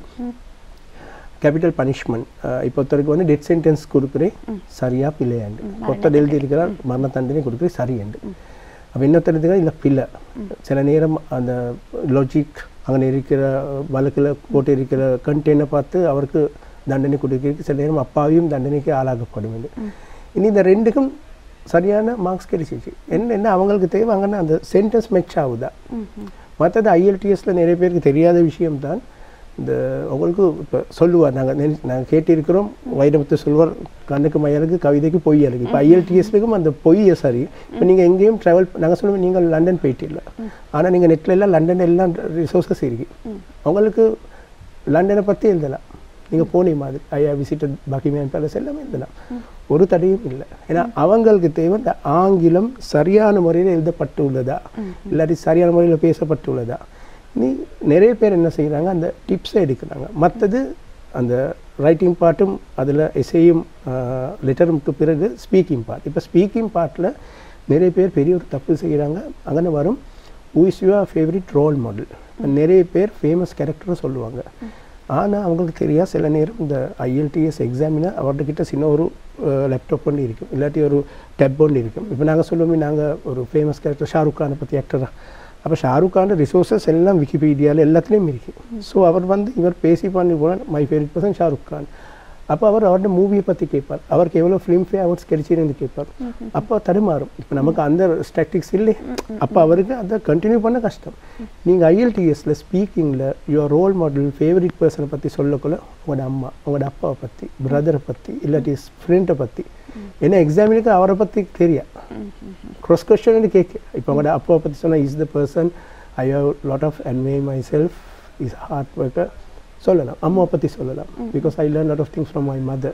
கேபிட்டல் பனிஷ்மெண்ட் இப்போ ஒருத்தருக்கு வந்து டெத் சென்டென்ஸ் கொடுக்குறேன் சரியா பிள்ளையாண்டு ஒருத்தர் எழுதி இருக்கிறார் மரண தண்டனை கொடுக்குறேன் சரியாண்டு அப்போ இன்னொருத்தருக்கு இல்லை பிள்ளை சில நேரம் அந்த லாஜிக் அங்கே இருக்கிற வழக்கில் போட்டு இருக்கிற கண்டெய்னை பார்த்து அவருக்கு தண்டனை கொடுக்கிறதுக்கு சில நேரம் அப்பாவையும் தண்டனைக்கு ஆளாகப்படும் இது. இனி இந்த ரெண்டுக்கும் சரியான மார்க்ஸ் கிடைச்சிச்சு என்ன என்ன அவங்களுக்கு தேவை அங்கே அந்த சென்டென்ஸ் மெச் ஆகுதா மற்றது ஐஎல்டிஎஸ்ல நிறைய பேருக்கு தெரியாத விஷயம்தான் இந்த உங்களுக்கு இப்போ சொல்லுவார் நாங்கள் நாங்கள் கேட்டிருக்கிறோம் வைரமுத்து சொல்வார் கண்ணுக்கு மயலுக்கு கவிதைக்கு பொய் அழகு இப்போ ஐஎல்டிஎஸ்லுக்கும் அந்த பொய்யை சரி இப்போ நீங்கள் எங்கேயும் ட்ராவல் நாங்கள் சொல்லுவோம் நீங்கள் லண்டன் போயிட்டில்ல ஆனால் நீங்கள் நெட்டில் எல்லாம் லண்டன் எல்லாம் ரிசோர்ஸஸ் இருக்கு உங்களுக்கு லண்டனை பற்றி எழுதலாம் நீங்கள் போனே மாதிரி ஐயா விசிட்டட் பக்கிமேன் பேலஸ் எல்லாமே எழுதலாம் ஒரு தடையும் இல்லை ஏன்னா அவங்களுக்கு தேவை இந்த ஆங்கிலம் சரியான முறையில் எழுதப்பட்டுள்ளதா இல்லாட்டி சரியான முறையில் பேசப்பட்டுள்ளதா நீ நிறைய பேர் என்ன செய்கிறாங்க அந்த டிப்ஸை எடுக்கிறாங்க மற்றது அந்த ரைட்டிங் பார்ட்டும் அதில் எஸ்ஐயும் லெட்டருக்கு பிறகு ஸ்பீக்கிங் பார்ட் இப்போ ஸ்பீக்கிங் பார்ட்டில் நிறைய பேர் பெரிய ஒரு தப்பு செய்கிறாங்க அங்கே வரும் who is your favourite role model நிறைய பேர் ஃபேமஸ் கேரக்டரும் சொல்லுவாங்க ஆனால் அவங்களுக்கு தெரியா சில நேரம் இந்த ஐஎல்டிஎஸ் எக்ஸாமினா அவர்கிட்ட சின்ன ஒரு லேப்டாப் ஒன்று இருக்கும் இல்லாட்டி ஒரு டெப் ஒன்று இருக்கும் இப்போ நாங்கள் சொல்லுவோமே நாங்கள் ஒரு ஃபேமஸ் கேரக்டர் ஷாருக் கானை பற்றி ஆக்டரா அப்போ ஷாருக் கான் ரிசோர்ஸஸ் எல்லாம் விக்கிபீடியாவில் எல்லாத்துலேயும் இருக்கு ஸோ அவர் வந்து இவர் பேசி பண்ணி போனால் my favourite person Shahrukh Khan அப்போ அவர் அவர்கிட்ட மூவியை பற்றி கேட்பார் அவருக்கு எவ்வளோ ஃபிலிம்ஃபேர் அவார்ட்ஸ் கிடைச்சிருந்து கேட்பார் அப்போ தடுமாறும் இப்போ நமக்கு அந்த ஸ்டாட்டிக்ஸ் இல்லை அப்போ அவருக்கு அதை கண்டினியூ பண்ண கஷ்டம் நீங்கள் ஐஎல்டிஎஸில் ஸ்பீக்கிங்கில் யுவர் ரோல் மாடல் ஃபேவரட் பர்சனை பற்றி சொல்லக்குள்ள உங்களோட அம்மா உங்களோட அப்பாவை பற்றி பிரதரை பற்றி இல்லாட்டி ஃப்ரெண்டை பற்றி ஏன்னா எக்ஸாமினுக்கு அவரை பற்றி தெரியா க்ரோஸ் கொஸ்டின் கேட்க இப்போ உங்களோட அப்பாவை பற்றி சொன்னால் is the person I have lot of anyway myself is hard worker சொல்லலாம் அம்மாவை பற்றி சொல்லலாம் because I learn lot of things from my mother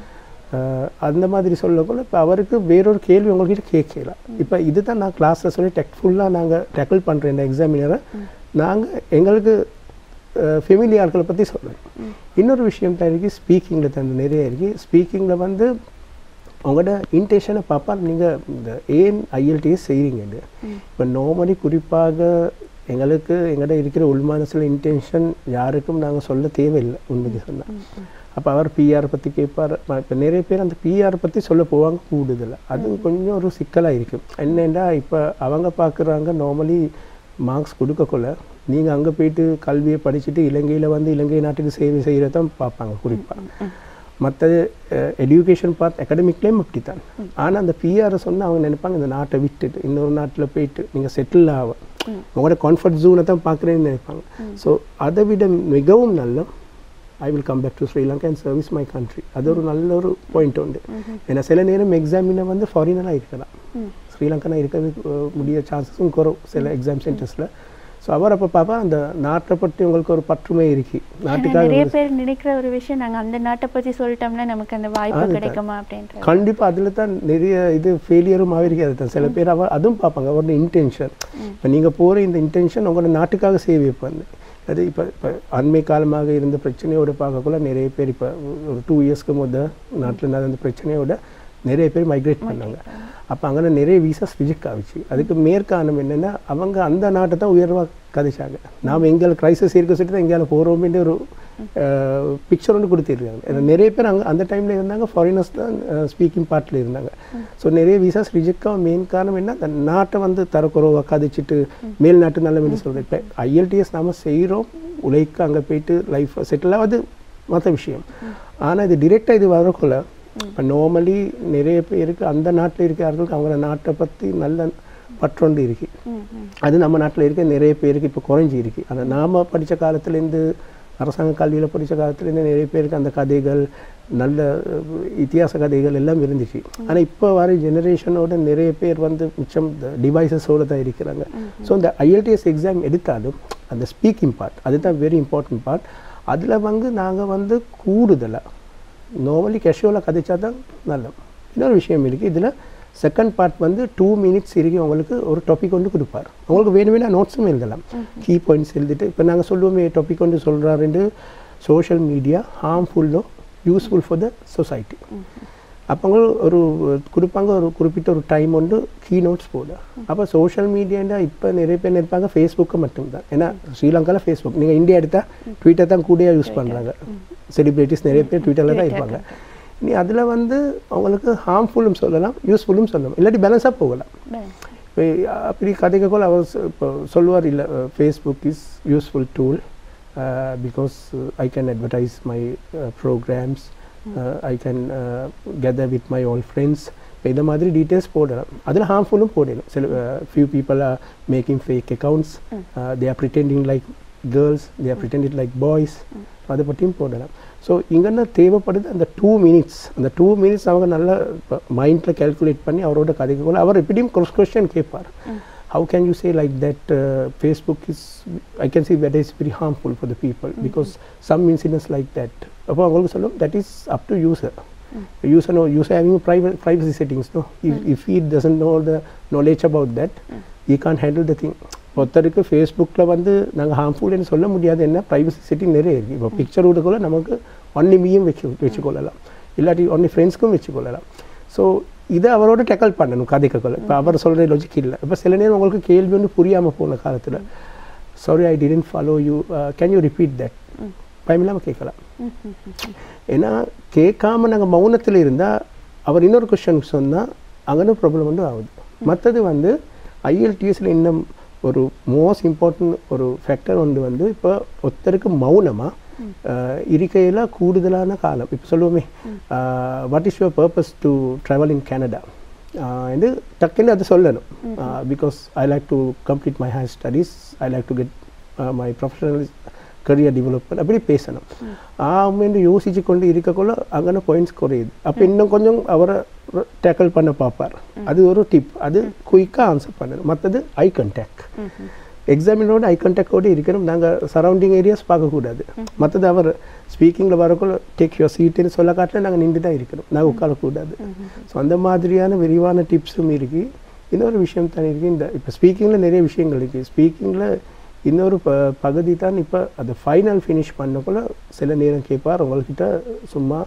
அந்த மாதிரி சொல்லக்குள்ள இப்போ அவருக்கு வேறொரு கேள்வி உங்கள்கிட்ட கேட்கலாம் இப்போ இதுதான் நான் கிளாஸில் சொல்லி டெக் ஃபுல்லாக நாங்கள் டேக்கிள் பண்ணுற இந்த எக்ஸாமினரை நாங்கள் எங்களுக்கு ஃபெமிலி ஆட்களை பற்றி சொல்லணும் இன்னொரு விஷயம் தான் இருக்குது ஸ்பீக்கிங்கில் தந்து நிறைய இருக்குது ஸ்பீக்கிங்கில் வந்து உங்களோட இன்டென்ஷனை பார்ப்பா நீங்கள் இந்த ஏன் ஐஎல்டிஎஸ் செய்கிறீங்க இப்போ நார்மலி குறிப்பாக எங்களுக்கு எங்கள்கிட்ட இருக்கிற உள்மனசில் இன்டென்ஷன் யாருக்கும் நாங்கள் சொல்ல தேவையில்லை உண்மைக்கு சொன்னால் அப்போ அவர் பிஆர் பற்றி கேட்பார் இப்போ நிறைய பேர் அந்த பிஆர் பற்றி சொல்ல போவாங்க கூடுதல் அது கொஞ்சம் ஒரு சிக்கலாக இருக்கும் என்னென்னா இப்போ அவங்க பார்க்குறாங்க நார்மலி மார்க்ஸ் கொடுக்கக்குள்ள நீங்கள் அங்கே போயிட்டு கல்வியை படிச்சுட்டு இலங்கையில் வந்து இலங்கை நாட்டுக்கு சேவை செய்கிறதான் பார்ப்பாங்க குறிப்பாக மற்றது எஜுகேஷன் பார்ட் அகாடமிக்லேயும் அப்படி தான் ஆனால் அந்த பிஆரை சொன்னால் அவங்க நினைப்பாங்க இந்த நாட்டை விட்டுட்டு இன்னொரு நாட்டில் போயிட்டு நீங்கள் செட்டில் ஆக உங்களோட கம்ஃபர்ட் ஜோனை தான் பார்க்குறேன்னு நினைப்பாங்க ஸோ அதை விட மிகவும் நல்ல I will come back to Sri Lanka and service my country அது ஒரு நல்ல ஒரு பாயிண்ட் உண்டு ஏன்னா சில நேரம் எக்ஸாமினை வந்து ஃபாரினராக இருக்கலாம் ஸ்ரீலங்கனா இருக்கிறது முடிய சான்சஸும் குறவு சில எக்ஸாம் சென்டர்ஸில் ஸோ அவர் அப்போ பாப்பா அந்த நாட்டை பற்றி உங்களுக்கு ஒரு பற்றுமை இருக்கு நாட்டுக்காக நிறைய பேர் நினைக்கிற ஒரு விஷயம் நாங்கள் அந்த நாட்டை பற்றி சொல்லிட்டோம்னா நமக்கு அந்த வாய்ப்பு கிடைக்குமா அப்படின்ற கண்டிப்பாக அதில் தான் நிறைய இது ஃபெயிலியரும் ஆகிருக்கு அது தான் சில பேர் அவர் அதுவும் பார்ப்பாங்க அவரோட இன்டென்ஷன் இப்போ நீங்கள் போகிற இந்த இன்டென்ஷன் உங்களோட நாட்டுக்காக சேவை பண்ணு அது இப்போ இப்போ அண்மை காலமாக இருந்த பிரச்சனையோட பார்க்கக்குள்ள நிறைய பேர் இப்போ ஒரு டூ இயர்ஸ்க்கு முத நாட்டில் நடந்த பிரச்சனையோட நிறைய பேர் மைக்ரேட் பண்ணாங்க அப்போ அங்கே நிறைய விசாஸ் ரிஜெக்ட் ஆகிச்சு அதுக்கு மேற்காரணம் என்னென்னா அவங்க அந்த நாட்டை தான் உயர்வாக கதைச்சாங்க நாம் எங்களை கிரைசஸ் இருக்க சொல்லிட்டு தான் எங்கேயால போகிறோம்னு ஒரு பிக்சர் ஒன்று கொடுத்துருக்காங்க ஏன்னா நிறைய பேர் அங்கே அந்த டைமில் இருந்தாங்க ஃபாரினர்ஸ் தான் ஸ்பீக்கிங் பார்ட்டில் இருந்தாங்க ஸோ நிறைய விசாஸ் ரிஜெக்ட் ஆக மெயின் காரணம் என்ன அந்த நாட்டை வந்து தரக்குறவாக கதைச்சிட்டு மேல் நாட்டு நல்ல மாதிரி சொல்கிறேன் இப்போ ஐஎல்டிஎஸ் நாம் செய்கிறோம் உழைக்க அங்கே போயிட்டு லைஃப் செட்டில் ஆகுது மற்ற விஷயம் ஆனால் இது டிரெக்டாக இது வரக்குள்ள இப்போ நார்மலி நிறைய பேருக்கு அந்த நாட்டில் இருக்கிறவர்களுக்கு அவங்கள நாட்டை பற்றி நல்ல பற்றொண்டு இருக்கு அது நம்ம நாட்டில் இருக்க நிறைய பேருக்கு இப்போ குறைஞ்சி இருக்கு ஆனால் நாம் படித்த காலத்துலேருந்து அரசாங்க கல்வியில் படித்த காலத்துலேருந்து நிறைய பேருக்கு அந்த கதைகள் நல்ல அஹ், இத்தியாச கதைகள் எல்லாம் இருந்துச்சு ஆனால் இப்போ வர ஜெனரேஷனோட நிறைய பேர் வந்து மிச்சம் டிவைசஸோடு தான் இருக்கிறாங்க ஸோ இந்த ஐஎல்டிஎஸ் எக்ஸாம் எடுத்தாலும் அந்த ஸ்பீக்கிங் பார்ட் அதுதான் வெரி இம்பார்ட்டன்ட் பார்ட் அதில் வந்து நாங்கள் வந்து கூடுதலாக நார்மலி கேஷுவலாக கதைச்சா தான் நல்ல இன்னொரு விஷயம் இருக்குது இதில் செகண்ட் பார்ட் வந்து டூ மினிட்ஸ் இருக்கு உங்களுக்கு ஒரு டாபிக் கொண்டு கொடுப்பார் உங்களுக்கு வேணும் வேணா நோட்ஸும் எழுதலாம் கீ பாயிண்ட்ஸ் எழுதிட்டு இப்போ நாங்கள் சொல்லுவோமே டாபிக் கொண்டு சொல்கிறாருன்னு சோஷியல் மீடியா ஹார்ம்ஃபுல்லோ யூஸ்ஃபுல் ஃபார் த சொசைட்டி அப்போ ஒரு கொடுப்பாங்க ஒரு குறிப்பிட்ட ஒரு டைம் வந்து கீ நோட்ஸ் போட அப்போ சோஷியல் மீடியாண்டா இப்போ நிறைய பேர் நினைப்பாங்க ஃபேஸ்புக்கை மட்டும்தான் ஏன்னா ஸ்ரீலங்காவில் ஃபேஸ்புக் நீங்கள் இந்தியா எடுத்தால் ட்விட்டர் தான் கூட யூஸ் பண்ணுறாங்க செலிப்ரிட்டிஸ் நிறைய பேர் ட்விட்டரில் தான் இருப்பாங்க நீ அதில் வந்து அவங்களுக்கு ஹார்ம்ஃபுல்லும் சொல்லலாம் யூஸ்ஃபுல்லும் சொல்லலாம் இல்லாட்டி பேலன்ஸாக போகலாம் இப்போ அப்படி கதைக்கோள் அவர் சொ- இப்போ சொல்லுவார் இல்லை Facebook is useful tool because I can advertise my programs I can gather with my all friends இந்த மாதிரி டீட்டெயில்ஸ் போடலாம் அதில் ஹார்ம்ஃபுல்லும் போடலாம் சில few people are making fake accounts they are pretending like girls they are pretended like boys அதை பற்றியும் போடலாம் ஸோ இங்கன்னா தேவைப்படுது அந்த டூ மினிட்ஸ் அந்த டூ மினிட்ஸ் அவங்க நல்லா மைண்டில் கேல்குலேட் பண்ணி அவரோட கதைக்குள்ள அவர் எப்படியும் கொஸ்டின் கேட்பார் how can you say like that Facebook is I can see that is very harmful for the people because some incidents like that அப்போ அவங்களுக்கு சொல்லும் that is up to user user know user having a private privacy settings no if, if he doesn't know the knowledge about that he can't handle the thing ஒருத்தருக்கு ஃபேஸ்புக்கில் வந்து நாங்கள் ஹார்ம்ஃபுல்னு சொல்ல முடியாது என்ன ப்ரைவசி செட்டிங் நிறைய இருக்குது இப்போ பிக்சர் விடக்குள்ள நமக்கு ஒன்லி மீயும் வச்சு வச்சுக்கொள்ளலாம் இல்லாட்டி ஒன்லி ஃப்ரெண்ட்ஸ்க்கும் வச்சுக்கொள்ளலாம் ஸோ இதை அவரோட டேக்கல் பண்ணணும் கதைக்கக்குள்ள இப்போ அவர் சொல்கிற லாஜிக் இல்லை இப்போ சில நேரம் உங்களுக்கு கேள்வி ஒன்று புரியாமல் போன காலத்தில் sorry I didn't follow you can you repeat that பயமில்லாமல் கேட்கலாம் ஏன்னா கேட்காம நாங்கள் மௌனத்தில் இருந்தால் அவர் இன்னொரு கொஸ்டின் சொன்னால் அங்கே ப்ராப்ளம் வந்து ஆகுது மற்றது வந்து ஐஎல்டிஎஸ்ல இன்னும் ஒரு மோஸ்ட் இம்பார்ட்டன்ட் ஒரு ஃபேக்டர் ஒன்று வந்து இப்போ ஒருத்தருக்கு மௌனமாக இருக்கையில் கூடுதலான காலம் இப்போ சொல்லுவோமே what is your purpose to travel in Canada இது டக்குன்னு அது சொல்லணும் because I like to complete my higher studies I like to get my professional career development அப்படி பேசணும் ஆமென்று யோசிச்சு கொண்டு இருக்கக்குள்ள அங்கே பாயிண்ட்ஸ் குறையுது அப்போ இன்னும் கொஞ்சம் அவரை டேக்கிள் பண்ண பார்ப்பார் அது ஒரு டிப் அது குயிக்காக ஆன்சர் பண்ணணும் மற்றது ஐ கண்டாக்ட் எக்ஸாமினோட ஐ கண்டாக்டோடு இருக்கணும் நாங்கள் சரௌண்டிங் ஏரியாஸ் பார்க்கக்கூடாது மற்றது அவர் ஸ்பீக்கிங்கில் வரக்குள்ள டேக் யோர் சீட்டுன்னு சொல்ல காட்டில் நாங்கள் நின்று தான் இருக்கணும் நாங்கள் உட்காரக்கூடாது ஸோ அந்த மாதிரியான விரிவான டிப்ஸும் இருக்குது இன்னொரு விஷயம் தான் இருக்குது இந்த இப்போ ஸ்பீக்கிங்கில் நிறைய விஷயங்கள் இருக்குது ஸ்பீக்கிங்கில் இன்னொரு ப பகுதி தான் இப்போ அது ஃபைனல் ஃபினிஷ் பண்ணக்குள்ள சில நேரம் கேட்பார் உங்கள்கிட்ட சும்மா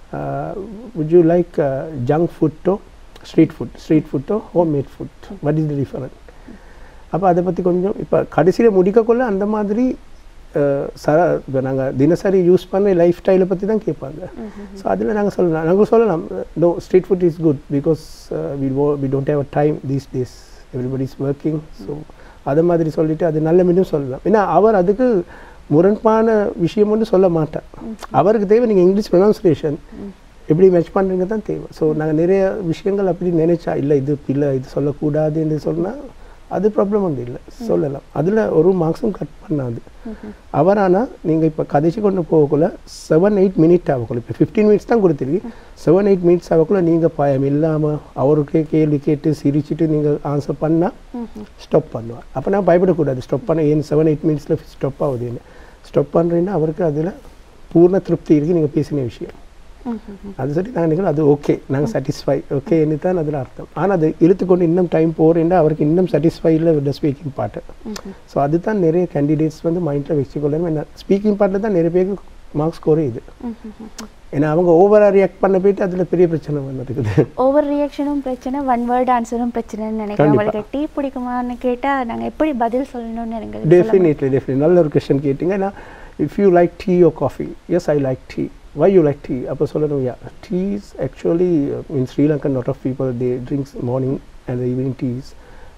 would you லைக் ஜங்க் ஃபுட்டோ ஸ்ட்ரீட் ஃபுட் ஸ்ட்ரீட் ஃபுட்டோ home made food what is the different அப்போ அதை பற்றி கொஞ்சம் இப்போ கடைசியில் முடிக்கக்குள்ள அந்த மாதிரி அஹ், சர இப்போ நாங்கள் தினசரி யூஸ் பண்ண லைஃப் ஸ்டைலை பற்றி தான் கேட்பாங்க ஸோ அதில் நாங்கள் சொல்லலாம் நாங்கள் சொல்லலாம் no street food is good because we we don't have a time these days everybody is working so அதை மாதிரி சொல்லிட்டு அது நல்ல மீண்டும் சொல்லலாம் ஏன்னா அவர் அதுக்கு முரண்பான விஷயம் ஒன்று சொல்ல மாட்டார் அவருக்கு தேவை நீங்கள் இங்கிலீஷ் ப்ரொனவுன்சியேஷன் எப்படி மேட்ச் பண்ணுறீங்க தான் தேவை ஸோ நாங்கள் நிறைய விஷயங்கள் அப்படி நினைச்சா இல்லை இது இல்லை இது சொல்லக்கூடாதுன்னு சொன்னால் அது ப்ராப்ளம் வந்து இல்லை சொல்லலாம் அதில் ஒரு மார்க்ஸும் கட் பண்ணாது அவர் ஆனால் நீங்கள் இப்போ கதைச்சு கொண்டு போகக்குள்ள செவன் எயிட் மினிட் ஆகக்குள்ள இப்போ ஃபிஃப்டீன் மினிட்ஸ் தான் கொடுத்துருக்கு செவன் எயிட் மினிட்ஸ் ஆகக்குள்ள நீங்கள் பயம் இல்லாமல் அவருக்கு கேள்வி கேட்டு சிரிச்சிட்டு நீங்கள் ஆன்சர் பண்ணால் ஸ்டாப் பண்ணுவார் அப்போ நான் பயப்படக்கூடாது ஸ்டாப் பண்ண ஏன் செவன் எயிட் மினிட்ஸில் ஸ்டாப் ஆகுதுன்னு ஸ்டாப் பண்ணுறீங்கன்னா அவருக்கு அதில் பூர்ண திருப்தி இருக்குது நீங்கள் பேசின விஷயம் அது சரி நாங்கள் நினைக்கிறோம் அது ஓகே நாங்கள் சாட்டிஸ்ஃபை ஓகேன்னு தான் அதில் அர்த்தம் ஆனால் அது இழுத்துக்கொண்டு இன்னும் டைம் போகிறேன்னா அவருக்கு இன்னும் சாட்டிஸ்ஃபை இல்லை வித் ஸ்பீக்கிங் பாட்டு ஸோ அதுதான் நிறைய கேண்டிடேட்ஸ் வந்து மைண்டில் வச்சுக்கொள்ளணும் என்ன ஸ்பீக்கிங் பாட்டில் தான் நிறைய பேருக்கு மார்க்ஸ் குறையுது ஏன்னா அவங்க ஓவராக ரியாக்ட் பண்ண போயிட்டு அதில் பெரிய பிரச்சனை வந்துருக்குது ஓவர் ரியாக்ஷனும் பிரச்சனை ஒன் வேர்ட் ஆன்சரும் பிரச்சனைன்னு நினைக்கிறேன் கண்டிப்பா. உங்களுக்கு டீ பிடிக்குமான்னு கேட்டா நாங்க எப்படி பதில் சொல்லணும்னு எனக்கு சொல்ல டெஃபினெட்லி டெஃபினெட் நல்ல ஒரு கொஸ்டின் கேட்டிங்க நான் if you like tea or coffee yes I like tea why you like tea அப்போ சொல்லணும் yeah tea is actually in Sri Lankan lot of people they drinks morning and evening teas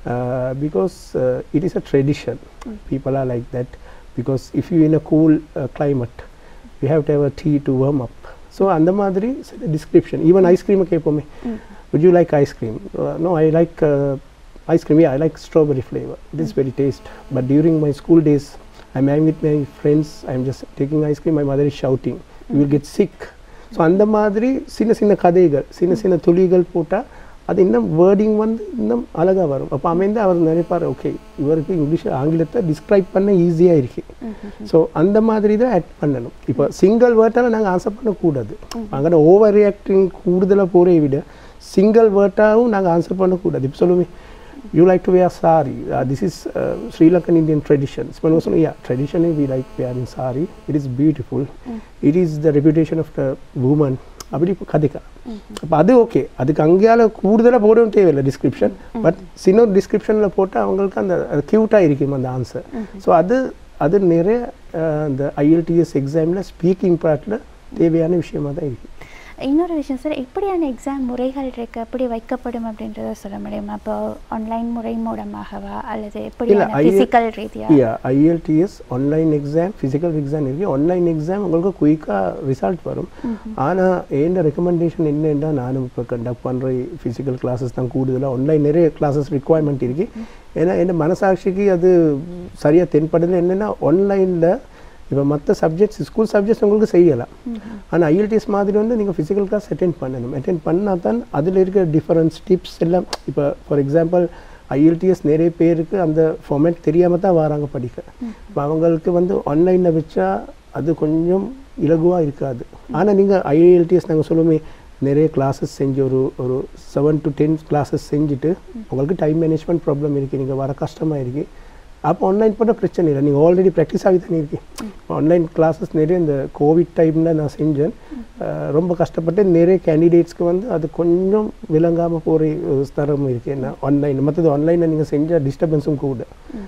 because it is a tradition people are like that because if you in a cool climate you have to have a tea to warm up so அந்த மாதிரி சில description even ஐஸ்கிரீமை கேட்போமே would you like ice cream uh, no i like uh, ice cream yeah i like strawberry flavor it is very taste but during my school days i'm having with my friends i'm just taking ice cream my mother is shouting you will get sick so அந்த மாதிரி சின்ன சின்ன கதைகள் சின்ன சின்ன துளிகள் போட்டால் அது இன்னும் வேர்டிங் வந்து இன்னும் அழகாக வரும் அப்போ அமைந்து அவர் நினைப்பார் ஓகே இவருக்கு இங்கிலீஷ் ஆங்கிலத்தை டிஸ்கிரைப் பண்ண ஈஸியாக இருக்கு ஸோ அந்த மாதிரி தான் ஆட் பண்ணணும் இப்போ சிங்கிள் வேர்ட்டால் நாங்கள் ஆன்சர் பண்ணக்கூடாது அங்கே ஓவர் ரியாக்டிங் கூடுதலாக போகிறே விட சிங்கிள் வேர்ட்டாகவும் நாங்கள் ஆன்சர் பண்ணக்கூடாது இப்போ சொல்லுவேன் you like to wear sari this is Sri Lankan Indian traditions இப்போ சொல்லுங்க யா ட்ரெடிஷனே we like wearing sari it is beautiful it is the reputation of the woman அப்படி கதைக்கா அப்போ அது ஓகே அதுக்கு அங்கேயால கூடுதலாக போடவும் தேவையில்லை டிஸ்கிரிப்ஷன் பட் சின்ன டிஸ்கிரிப்ஷனில் போட்டால் அவங்களுக்கு அந்த க்யூட்டாக இருக்கும் அந்த ஆன்சர் ஸோ அது அது நிறைய அஹ், இந்த ஐஎல்டிஎஸ் எக்ஸாமில் ஸ்பீக்கிங் பார்ட்டில் தேவையான விஷயமா தான் இருக்குது இன்னொரு விஷயம் சார் எப்படியான எக்ஸாம் முறைகள் இருக்கு எப்படி வைக்கப்படும் அப்படின்றத சொல்ல முடியுமா இப்போ ஆன்லைன் முறை மூலமாகவா அல்லது எப்படியான IEL பிசிக்கல் ரீதியா yeah IELTS online exam physical exam இருக்கு ஆன்லைன் எக்ஸாம் உங்களுக்கு குயிக்காக ரிசல்ட் வரும் ஆனால் என்ன ரெக்கமெண்டேஷன் என்னன்னா நானும் இப்போ கண்டக்ட் பண்ணுற ஃபிசிக்கல் கிளாஸஸ் தான் கூடுதலாக ஆன்லைன் நிறைய கிளாஸஸ் ரிக்குவயர்மெண்ட் இருக்கு ஏன்னா என் மனசாட்சிக்கு அது சரியாக தென்படுது என்னென்னா ஆன்லைனில் இப்போ மற்ற சப்ஜெக்ட்ஸ் ஸ்கூல் சப்ஜெக்ட்ஸ் உங்களுக்கு செய்யலாம் ஆனால் ஐஎல்டிஎஸ் மாதிரி வந்து நீங்கள் ஃபிசிக்கல் கிளாஸ் அட்டென்ட் பண்ணணும் அட்டென்ட் பண்ணால் தான் அதில் இருக்கிற டிஃபரன்ஸ் டிப்ஸ் எல்லாம் இப்போ ஃபார் எக்ஸாம்பிள் ஐஎல்டிஎஸ் நிறைய பேருக்கு அந்த ஃபார்மேட் தெரியாமல் தான் வராங்க படிக்க இப்போ அவங்களுக்கு வந்து ஆன்லைனில் வச்சா அது கொஞ்சம் இலகுவாக இருக்காது ஆனால் நீங்கள் ஐஎல்டிஎஸ் நாங்கள் சொல்லுவோமே நிறைய கிளாஸஸ் செஞ்சு ஒரு ஒரு செவன் டு டென் கிளாஸஸ் செஞ்சுட்டு உங்களுக்கு டைம் மேனேஜ்மெண்ட் ப்ராப்ளம் இருக்குது நீங்கள் வர கஷ்டமாக இருக்குது அப்போ ஆன்லைன் பண்ண பிரச்சனை இல்லை நீங்கள் ஆல்ரெடி ப்ராக்டிஸ் ஆகி தானே இருக்கீங்க ஆன்லைன் கிளாஸஸ் நிறைய இந்த கோவிட் டைமில் நான் செஞ்சேன் அஹ் ரொம்ப கஷ்டப்பட்டு நிறைய கேண்டிடேட்ஸ்க்கு வந்து அது கொஞ்சம் விளங்காமல் போகிற ஒரு தரம் இருக்குது என்ன ஆன்லைன் மற்றது ஆன்லைனில் நீங்கள் செஞ்ச டிஸ்டர்பன்ஸும் கூட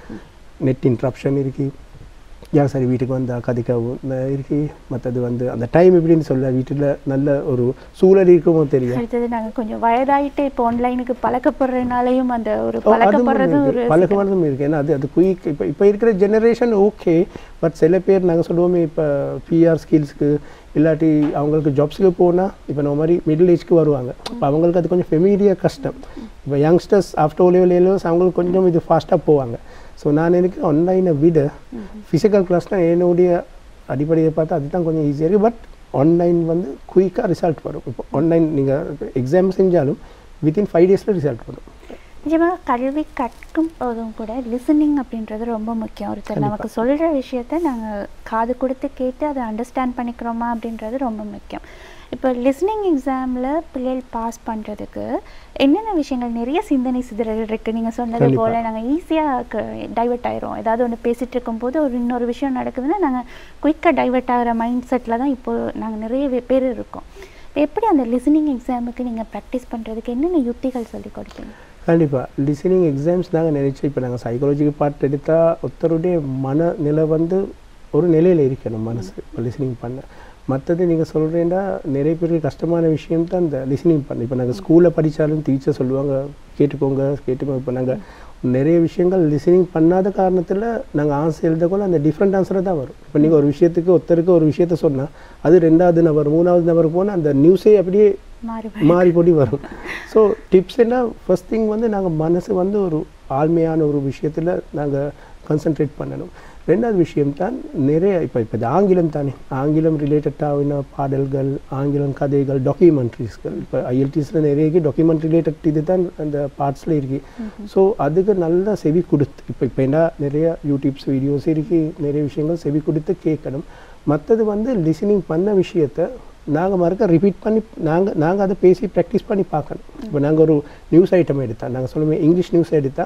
நெட் இன்ட்ரப்ஷன் இருக்கு யார் சரி வீட்டுக்கு வந்தால் கதைக்கவும் இருக்கு மற்றது வந்து அந்த டைம் எப்படின்னு சொல்ல வீட்டில் நல்ல ஒரு சூழல் இருக்குமோ தெரியும் அடுத்தது நாங்க கொஞ்சம் வயதாயிட்டு இப்போ ஆன்லைனுக்கு பழக்கப்படுறதுனாலையும் அந்த ஒரு ஓ, அதுவும் பழக்கப்படுறது இருக்கு. ஒரு பழக்கப்படுறதும் இருக்கு ஏன்னா அது அது குயிக் இப்போ இப்போ இருக்கிற ஜெனரேஷன் ஓகே பட் சில பேர் நாங்கள் சொல்லுவோமே இப்போ பிஆர் ஸ்கில்ஸ்க்கு இல்லாட்டி அவங்களுக்கு ஜாப்ஸுக்கு போனால் இப்போ நம்ம மாதிரி மிடில் ஏஜ்க்கு வருவாங்க இப்போ அவங்களுக்கு அது கொஞ்சம் ஃபெமிலியாக கஷ்டம் இப்போ youngsters after O level A Ls அவங்களுக்கு கொஞ்சம் இது ஃபாஸ்ட்டாக போவாங்க ஸோ நான் எனக்கு ஆன்லைனை விட ஃபிசிக்கல் கிளாஸ்னால் என்னுடைய அடிப்படையை பார்த்தா அதுதான் கொஞ்சம் ஈஸியாக இருக்குது பட் ஆன்லைன் வந்து குயிக்காக ரிசல்ட் வரும் இப்போ ஆன்லைன் நீங்கள் எக்ஸாம் செஞ்சாலும் வித்தின் ஃபைவ் டேஸில் ரிசல்ட் வரும் நிஜமாக கல்வி கற்கும் போதும் கூட லிசனிங் அப்படின்றது ரொம்ப முக்கியம் ஒருத்தர் கண்டிப்பா. நமக்கு சொல்கிற விஷயத்த நாங்கள் காது கொடுத்து கேட்டு அதை அண்டர்ஸ்டாண்ட் பண்ணிக்கிறோமா அப்படின்றது ரொம்ப முக்கியம் இப்போ லிசனிங் எக்ஸாமில் பிள்ளைகள் பாஸ் பண்ணுறதுக்கு என்னென்ன விஷயங்கள் நிறைய சிந்தனை சிதறல் இருக்குது நீங்கள் சொன்னது கண்டிப்பா. போல் நாங்கள் ஈஸியாக டைவர்ட் ஆயிரும் ஏதாவது ஒன்று பேசிகிட்டு இருக்கும்போது ஒரு இன்னொரு விஷயம் நடக்குதுன்னா நாங்கள் குயிக்காக டைவர்ட் ஆகிற மைண்ட் செட்டில் தான் இப்போ நாங்கள் நிறைய வே- பேர் இருக்கோம் இப்போ எப்படி அந்த லிசனிங் எக்ஸாமுக்கு நீங்கள் ப்ராக்டிஸ் பண்ணுறதுக்கு என்னென்ன யுக்திகள் சொல்லி கொடுப்பீங்க கண்டிப்பாக லிசனிங் எக்ஸாம்ஸ் நாங்கள் நினைச்சு இப்போ நாங்கள் சைக்காலஜிக்கு பார்ட் எடுத்தால் ஒருத்தருடைய மனநிலை வந்து ஒரு நிலையில் இருக்கணும் மனசு இப்போ லிசனிங் பண்ண மற்றது நீங்கள் சொல்கிறேன்னா நிறைய பேருக்கு கஷ்டமான விஷயம் தான் இந்த லிசனிங் பண்ண இப்போ நாங்கள் ஸ்கூலில் படித்தாலும் டீச்சர் சொல்லுவாங்க கேட்டுக்கோங்க கேட்டுக்கோங்க இப்போ நாங்கள் நிறைய விஷயங்கள் லிசனிங் பண்ணாத காரணத்தில் நாங்கள் ஆன்சர் எழுதக்குள்ள அந்த டிஃப்ரெண்ட் ஆன்சராக தான் வரும் இப்போ நீங்கள் ஒரு விஷயத்துக்கு ஒருத்தருக்கு ஒரு விஷயத்த சொன்னால் அது ரெண்டாவது நபர் மூணாவது நபர் போனால் அந்த நியூஸே அப்படியே மாறுபடும் மாறி போடி வரும் ஸோ டிப்ஸ் என்ன ஃபர்ஸ்ட் திங் வந்து நாங்கள் மனசு வந்து ஒரு ஆழ்மையான ஒரு விஷயத்தில் நாங்கள் கான்சென்ட்ரேட் பண்ணணும் ரெண்டாவது விஷயம் தான் நிறைய இப்போ இப்போ இது ஆங்கிலம் தானே ஆங்கிலம் ரிலேட்டடான பாடல்கள் ஆங்கிலம் கதைகள் டாக்குமெண்ட்ரிஸ்கள் இப்போ ஐஎல்டிஸில் நிறைய டாக்குமெண்ட் ரிலேட்டட் இது தான் அந்த பார்ட்ஸில் இருக்கு ஸோ அதுக்கு நல்லா செவி கொடுத்து இப்போ இப்போ என்ன நிறைய யூடியூப்ஸ் வீடியோஸ் இருக்கு நிறைய விஷயங்கள் செவி கொடுத்து கேட்கணும் மற்றது வந்து லிசனிங் பண்ண விஷயத்த நாங்கள் மறுக்க ரிப்பீட் பண்ணி நாங்கள் நாங்கள் அதை பேசி ப்ராக்டிஸ் பண்ணி பார்க்கணும் இப்போ நாங்கள் ஒரு நியூஸ் ஐட்டம் எடுத்தால் நாங்கள் சொல்லுவோம் இங்கிலீஷ் நியூஸ் எடுத்தால்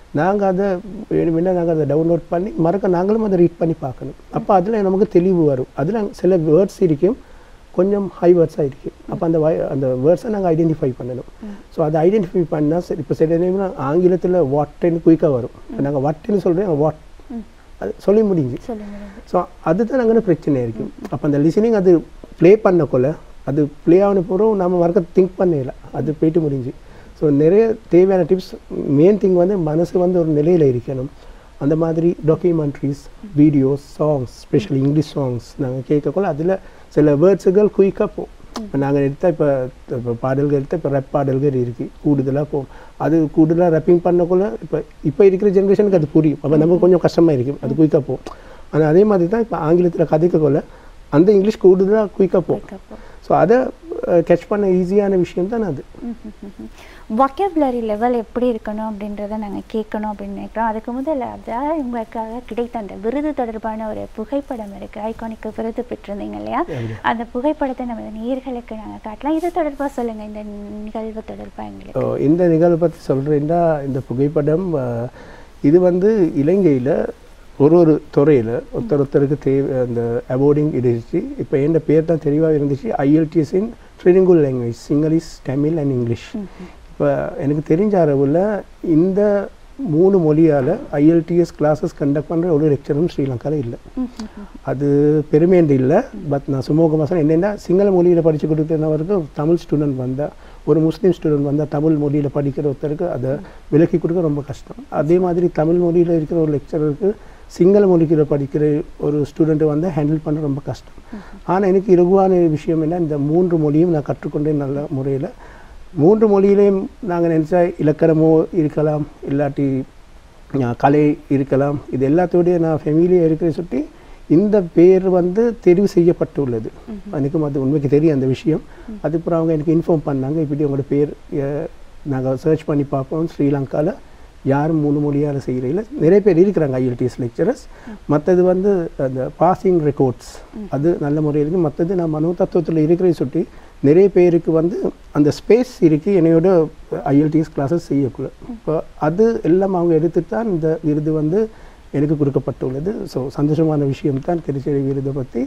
நாங்கள் அதை வேணுமென்னா நாங்கள் அதை டவுன்லோட் பண்ணி மறக்க நாங்களும் அதை ரீட் பண்ணி பார்க்கணும் அப்போ அதில் நமக்கு தெளிவு வரும் அதில் சில வேர்ட்ஸ் இருக்கும் கொஞ்சம் ஹை வேர்ட்ஸாக இருக்கும் அப்போ அந்த வை- அந்த வேர்ட்ஸை நாங்கள் ஐடென்டிஃபை பண்ணணும் ஸோ அதை ஐடென்டிஃபை பண்ணால் சரி இப்போ சில நேரம் ஆங்கிலத்தில் வாட்டுன்னு குயிக்காக வரும் இப்போ நாங்கள் வாட்டுன்னு சொல்கிறேன் வாட் அது சொல்லி முடிஞ்சு சொல்லுங்க ஸோ அதுதான் அங்கே பிரச்சனை இருக்கும் அப்போ அந்த லிசனிங் அது ப்ளே பண்ணக்குள்ள அது ப்ளே ஆன பிறகு நம்ம மறக்க திங்க் பண்ணல அது போயிட்டு முடிஞ்சு ஸோ நிறைய தேவையான டிப்ஸ் மெயின் திங் வந்து மனசு வந்து ஒரு நிலையில் இருக்கணும் அந்த மாதிரி documentaries videos songs special English songs நாங்கள் கேட்கக்குள்ள அதில் சில வேர்ட்ஸுகள் குயிக்காக போகும் இப்போ நாங்கள் எடுத்தால் இப்போ இப்போ பாடல்கள் எடுத்தால் இப்போ ரப் பாடல்கள் இருக்குது கூடுதலாக போகும் அது கூடுதலாக ரப்பிங் பண்ணக்குள்ள இப்போ இப்போ இருக்கிற ஜென்ரேஷனுக்கு அது புரியும் அப்போ நமக்கு கொஞ்சம் கஷ்டமாக இருக்கும் அது குயிக்காக போகும் ஆனால் அதே மாதிரி தான் இப்போ ஆங்கிலத்தில் கதைக்கக்குள்ள அந்த இங்கிலீஷ் கூடுதலாக குயிக்காக போகும் ஸோ அதை கேட்ச் பண்ண ஈஸியான விஷயம் தான் அது வொக்கேபுலரி லெவல் எப்படி இருக்கணும் அப்படின்றத நாங்கள் கேட்கணும் அப்படின்னு நினைக்கிறோம் அதுக்கு முதல்ல அதாவது உங்களுக்காக கிடைத்த அந்த விருது தொடர்பான ஒரு புகைப்படம் இருக்குது ஐகானிக் விருது பெற்றிருந்தீங்க இல்லையா அப்படியா? அந்த புகைப்படத்தை நம்ம நேயர்களுக்கு நாங்கள் காட்டலாம் இது தொடர்பாக சொல்லுங்கள் இந்த நிகழ்வு தொடர்பாக எங்களுக்கு ஓ, இந்த நிகழ்வை பற்றி சொல்கிறேன்னா இந்த புகைப்படம் அஹ், இது வந்து இலங்கையில் ஒரு ஒரு துறையில் ஒருத்தர் ஒருத்தருக்கு தேவை அந்த அவார்டிங் இருந்துச்சு இப்போ என் பேர் தான் தெளிவாக இருந்துச்சு IELTS in trilingual language Sinhalese Tamil and English இப்போ எனக்கு தெரிஞ்ச அளவில் இந்த மூணு மொழியால் ஐஎல்டிஎஸ் கிளாஸஸ் கண்டக்ட் பண்ணுற ஒரு லெக்சரும் ஸ்ரீலங்காவில் இல்லை அது பெருமைண்டு இல்லை பட் நான் சுமூகமாக சொன்னேன் என்னென்னா சிங்கள மொழியில் படித்து கொடுத்தவருக்கு ஒரு தமிழ் ஸ்டூடெண்ட் வந்தால் ஒரு முஸ்லீம் ஸ்டூடெண்ட் வந்தால் தமிழ் மொழியில் படிக்கிற ஒருத்தருக்கு அதை விலக்கி கொடுக்க ரொம்ப கஷ்டம் அதே மாதிரி தமிழ் மொழியில் இருக்கிற ஒரு லெக்சரருக்கு சிங்கள மொழியில் படிக்கிற ஒரு ஸ்டூடெண்ட்டை வந்து ஹேண்டில் பண்ண ரொம்ப கஷ்டம் ஆனால் எனக்கு இலகுவான விஷயம் என்ன இந்த மூன்று மொழியும் நான் கற்றுக்கொண்டேன் நல்ல முறையில் மூன்று மொழியிலையும் நாங்கள் நினச்சா இலக்கணமோ இருக்கலாம் இல்லாட்டி அஹ், கலை இருக்கலாம் இது எல்லாத்தோடய நான் ஃபெமிலியாக இருக்கிற சுட்டி இந்த பேர் வந்து தெரிவு செய்யப்பட்டுள்ளது எனக்கும் அது உண்மைக்கு தெரியும் அந்த விஷயம் அதுக்கப்புறம் அவங்க எனக்கு இன்ஃபார்ம் பண்ணாங்க இப்படி உங்களோட பேர் நாங்கள் சர்ச் பண்ணி பார்ப்போம் ஸ்ரீலங்காவில் யாரும் மூணு மொழியால் செய்கிறீங்கள நிறைய பேர் இருக்கிறாங்க ஐஎல்டிஎஸ் லெக்சரர்ஸ் மற்றது வந்து அந்த பாசிங் ரெக்கார்ட்ஸ் அது நல்ல முறையில் இருக்குது மற்றது நான் மனோ தத்துவத்தில் இருக்கிற சுட்டி நிறைய பேருக்கு வந்து அந்த ஸ்பேஸ் இருக்கு என்னையோட ஐஎல்டிஎஸ் கிளாஸஸ் செய்யக்குள்ள இப்போ அது எல்லாம் அவங்க எடுத்துட்டு தான் இந்த விருது வந்து எனக்கு கொடுக்கப்பட்டுள்ளது ஸோ சந்தோஷமான விஷயம் தான் திருச்செழி விருதை பற்றி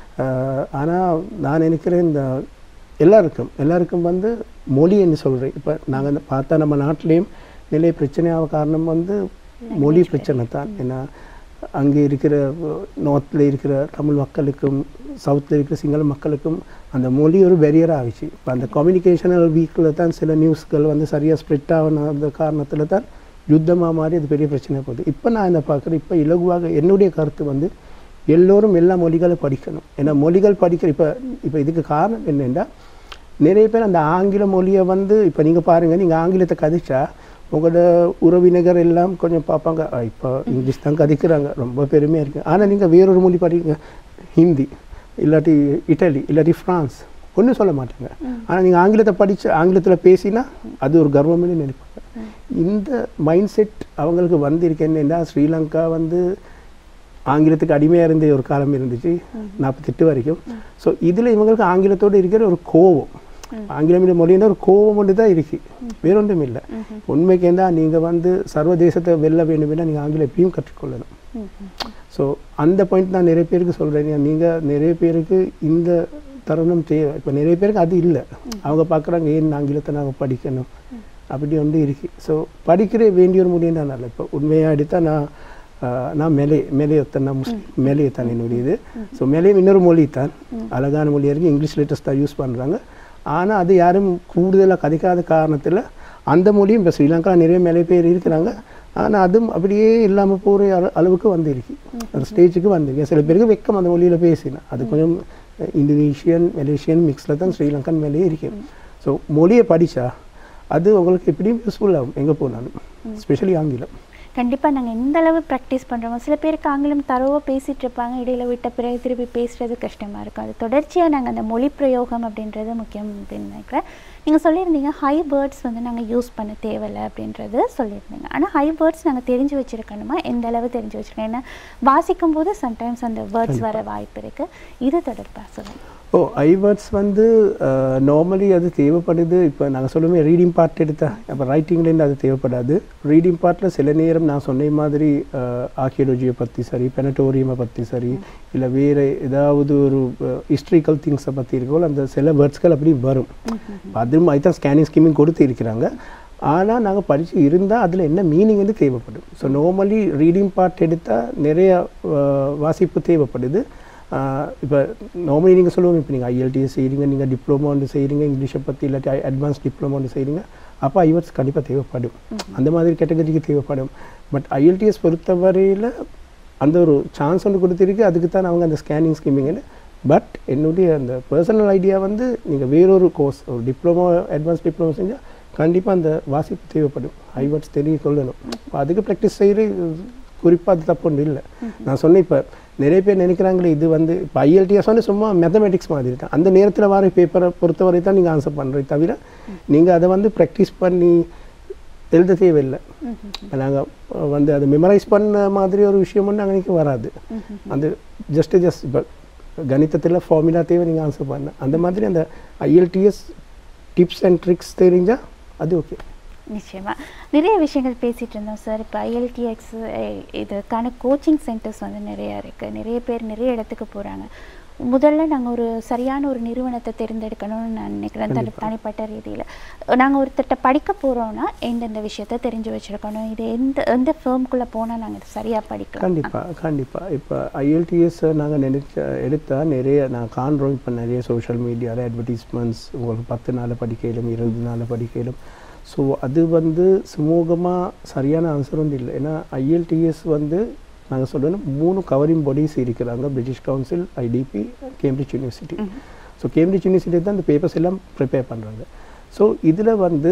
ஆனால் நான் நினைக்கிறேன் இந்த எல்லாருக்கும் எல்லாருக்கும் வந்து மொழி என்று சொல்கிறேன் இப்போ நாங்கள் பார்த்தா நம்ம நாட்டிலேயும் நிலை பிரச்சனையாக காரணம் வந்து மொழி பிரச்சனை தான் ஏன்னா அங்கே இருக்கிற நார்த்தில் இருக்கிற தமிழ் மக்களுக்கும் சவுத்தில் இருக்கிற சிங்கள மக்களுக்கும் அந்த மொழி ஒரு பெரியராக ஆகிச்சு இப்போ அந்த கம்யூனிகேஷனல் வீக்கில் தான் சில நியூஸ்கள் வந்து சரியாக ஸ்ப்ரெட் ஆகாத காரணத்தில் தான் யுத்தமாக மாறி அது பெரிய பிரச்சனை போகுது இப்போ நான் என்ன பார்க்குறேன் இப்போ இலகுவாக என்னுடைய கருத்து வந்து எல்லோரும் எல்லா மொழிகளை படிக்கணும் ஏன்னா மொழிகள் படிக்கிற இப்போ இப்போ இதுக்கு காரணம் என்னென்னா நிறைய பேர் அந்த ஆங்கில மொழியை வந்து இப்போ நீங்கள் பாருங்கள் நீங்கள் ஆங்கிலத்தை கதிச்சா உங்களோட உறவினர்கள் எல்லாம் கொஞ்சம் பார்ப்பாங்க "ஆ, இப்போ இங்கிலீஷ் தான் கதிக்கிறாங்க ரொம்ப பெருமையாக இருக்குது ஆனால் நீங்கள் வேறொரு மொழி படிங்க ஹிந்தி இல்லாட்டி இட்டலி இல்லாட்டி ஃப்ரான்ஸ் ஒன்றும் சொல்ல மாட்டாங்க ஆனால் நீங்கள் ஆங்கிலத்தை படித்து ஆங்கிலத்தில் பேசினா அது ஒரு கர்வம்னு நினைப்பாங்க இந்த மைண்ட் செட் அவங்களுக்கு வந்திருக்கு என்னன்னா ஸ்ரீலங்கா வந்து ஆங்கிலத்துக்கு அடிமையாக இருந்த ஒரு காலம் இருந்துச்சு நாற்பத்தெட்டு வரைக்கும் ஸோ இதில் இவங்களுக்கு ஆங்கிலத்தோடு இருக்கிற ஒரு கோவம் ஆங்கிலம் மீடியம் மொழின்னா ஒரு கோவம் ஒன்று தான் இருக்கு வேற ஒன்றும் இல்லை உண்மைக்கு தான் நீங்கள் வந்து சர்வதேசத்தை வெல்ல வேண்டும்னா நீங்கள் ஆங்கிலம் எப்படியும் கற்றுக்கொள்ளணும் ஸோ அந்த பாயிண்ட் நான் நிறைய பேருக்கு சொல்கிறேன் நீங்கள் நிறைய பேருக்கு இந்த தருணம் தேவை இப்போ நிறைய பேருக்கு அது இல்லை அவங்க பார்க்குறாங்க ஏன் ஆங்கிலத்தை நாங்கள் படிக்கணும் அப்படி ஒன்று இருக்கு ஸோ படிக்கிற வேண்டிய ஒரு மொழி தான் நல்ல இப்போ உண்மையாக எடுத்தால் நான் ஆஹ், நான் மெலே மெலையத்தான் நான் முஸ்லீம் மெலையத்தான் என்னுடைய இது ஸோ மெலையும் இன்னொரு மொழி தான் அழகான மொழியாக இருக்குது இங்கிலீஷ் லெட்டர்ஸ் தான் யூஸ் பண்ணுறாங்க ஆனால் அது யாரும் கூடுதலாக கதைக்காத காரணத்தில் அந்த மொழியும் இப்போ ஸ்ரீலங்கா நிறைய மேலே பேர் இருக்கிறாங்க ஆனால் அதுவும் அப்படியே இல்லாமல் போகிற அள- அளவுக்கு வந்திருக்கு அந்த ஸ்டேஜுக்கு வந்திருக்கு சில பேருக்கு வெக்கம் அந்த மொழியில் பேசினேன் அது கொஞ்சம் இந்தோனேஷியன் மலேசியன் மிக்ஸில் தான் ஸ்ரீலங்கன் மேலேயே இருக்கு ஸோ மொழியை படித்தா அது உங்களுக்கு எப்படியும் யூஸ்ஃபுல் ஆகும் எங்கே போனாலும் ஸ்பெஷலி ஆங்கிலம் கண்டிப்பாக நாங்கள் எந்த அளவு ப்ராக்டிஸ் பண்ணுறோமோ சில பேருக்கு ஆங்கிலம் தரவோ பேசிகிட்டு இருப்பாங்க இடையில விட்ட பிறகு திருப்பி பேசுறது கஷ்டமாக இருக்கும் அது தொடர்ச்சியாக நாங்கள் அந்த மொழி பிரயோகம் அப்படின்றது முக்கியம் அப்படின்னு நினைக்கிறேன் நீங்கள் சொல்லியிருந்தீங்க ஹை வேர்ட்ஸ் வந்து நாங்கள் யூஸ் பண்ண தேவையில்லை அப்படின்றது சொல்லியிருந்தீங்க ஆனால் ஹை வேர்ட்ஸ் நாங்கள் தெரிஞ்சு வச்சுருக்கணுமா எந்த அளவு தெரிஞ்சு வச்சுருக்கோம் ஏன்னா வாசிக்கும் போது சம்டைம்ஸ் அந்த வேர்ட்ஸ் வர வாய்ப்பு இருக்குது இது தொடர்பாக சொல்லுங்கள் ஓ ஐவேர்ட்ஸ் வந்து நார்மலி அது தேவைப்படுது இப்போ நாங்கள் சொல்லுவோமே ரீடிங் பார்ட் எடுத்தா அப்போ ரைட்டிங்லேருந்து அது தேவைப்படாது ரீடிங் பார்ட்டில் சில நேரம் நான் சொன்ன மாதிரி ஆர்கியோலஜியை பற்றி சரி பெனட்டோரியமை பற்றி சரி இல்லை வேறு ஏதாவது ஒரு ஹிஸ்ட்ரிக்கல் திங்ஸை பற்றி இருக்கோ அந்த சில வேர்ட்ஸ்கள் அப்படி வரும் அதுவும் அதுதான் ஸ்கேனிங் ஸ்கீமிங் கொடுத்து இருக்கிறாங்க ஆனால் நாங்கள் படித்து இருந்தால் அதில் என்ன மீனிங் வந்து தேவைப்படும் ஸோ நார்மலி ரீடிங் பார்ட் எடுத்தால் நிறைய அஹ், வாசிப்பு தேவைப்படுது இப்போ நார்மலி நீங்கள் சொல்லுவோம் இப்போ நீங்கள் ஐஎல்டிஎஸ் செய்கிறீங்க நீங்கள் டிப்ளமோ ஒன்று செய்கிறீங்க இங்கிலீஷை பற்றி இல்லாட்டி அட்வான்ஸ் டிப்ளமோ ஒன்று செய்கிறீங்க அப்போ ஐவர்ஸ் கண்டிப்பாக தேவைப்படும் அந்த மாதிரி கேட்டகரிக்கு தேவைப்படும் பட் ஐஎல்டிஎஸ் பொறுத்தவரையில் அந்த ஒரு சான்ஸ் ஒன்று கொடுத்துருக்கு அதுக்கு தான் அவங்க அந்த ஸ்கேனிங் ஸ்கீமிங்னு பட் என்னுடைய அந்த பர்சனல் ஐடியா வந்து நீங்கள் வேறொரு கோர்ஸ் ஒரு டிப்ளமோ அட்வான்ஸ் டிப்ளமோ செஞ்சால் கண்டிப்பாக அந்த வாசிப்பு தேவைப்படும் ஐவர்ட்ஸ் தெரிய சொல்லணும் அப்ப அதுக்கு ப்ராக்டிஸ் செய்கிற குறிப்பாக அது தப்பு ஒன்றும் இல்லை நான் சொன்னேன் இப்போ நிறைய பேர் நினைக்கிறாங்களே இது வந்து இப்போ ஐஎல்டிஎஸ் வந்து சும்மா மேத்தமெட்டிக்ஸ் மாதிரி தான் அந்த நேரத்தில் வர பேப்பரை பொறுத்தவரை தான் நீங்கள் ஆன்சர் பண்ணுறது தவிர நீங்கள் அதை வந்து ப்ராக்டிஸ் பண்ணி எழுத தேவையில்லை இப்போ நாங்கள் வந்து அதை மெமரைஸ் பண்ண மாதிரி ஒரு விஷயமும் நாங்கள் நினைக்க வராது அந்த ஜஸ்ட் ஜஸ்ட் இப்போ கணிதத்தில் ஃபார்முலா தேவை நீங்கள் ஆன்சர் பண்ண அந்த மாதிரி அந்த ஐஎல்டிஎஸ் டிப்ஸ் அண்ட் ட்ரிக்ஸ் தெரிஞ்சால் அது ஓகே நிச்சயமா நிறைய விஷயங்கள் பேசிட்டு இருந்தோம் சார் இப்போ ஐஎல்டிஎக்ஸ் இதுக்கான கோச்சிங் சென்டர்ஸ் வந்து நிறைய இருக்கு நிறைய பேர் நிறைய இடத்துக்கு போறாங்க முதல்ல நாங்கள் ஒரு சரியான ஒரு நிறுவனத்தை தேர்ந்தெடுக்கணும்னு நான் நினைக்கிறேன் தனி கண்டிப்பா. தனிப்பட்ட ரீதியில் நாங்கள் ஒருத்தட்ட படிக்க போகிறோம்னா எந்தெந்த விஷயத்த தெரிஞ்சு வச்சிருக்கணும் இது எந்த எந்த ஃபேம்குள்ளே போனால் நாங்கள் சரியாக படிக்கலாம் கண்டிப்பாக கண்டிப்பாக இப்போ ஐஎல்டிஎஸ் நாங்கள் நினைச்ச எடுத்தால் நிறைய நான் காண்றோம் இப்போ நிறைய சோஷியல் மீடியாவில் அட்வர்டைஸ்மெண்ட்ஸ் உங்களுக்கு பத்து நாள் படிக்கையிலும் இருபது நாள் படிக்கையிலும் ஸோ அது வந்து சுமூகமாக சரியான ஆன்சர் வந்து இல்லை ஏன்னா ஐஎல்டிஎஸ் வந்து நாங்கள் சொல்லணும் மூணு கவரிங் பாடிஸ் இருக்கிறாங்க British Council IDP Cambridge University so Cambridge University தான் இந்த பேப்பர்ஸ் எல்லாம் ப்ரிப்பேர் பண்ணுறாங்க ஸோ இதில் வந்து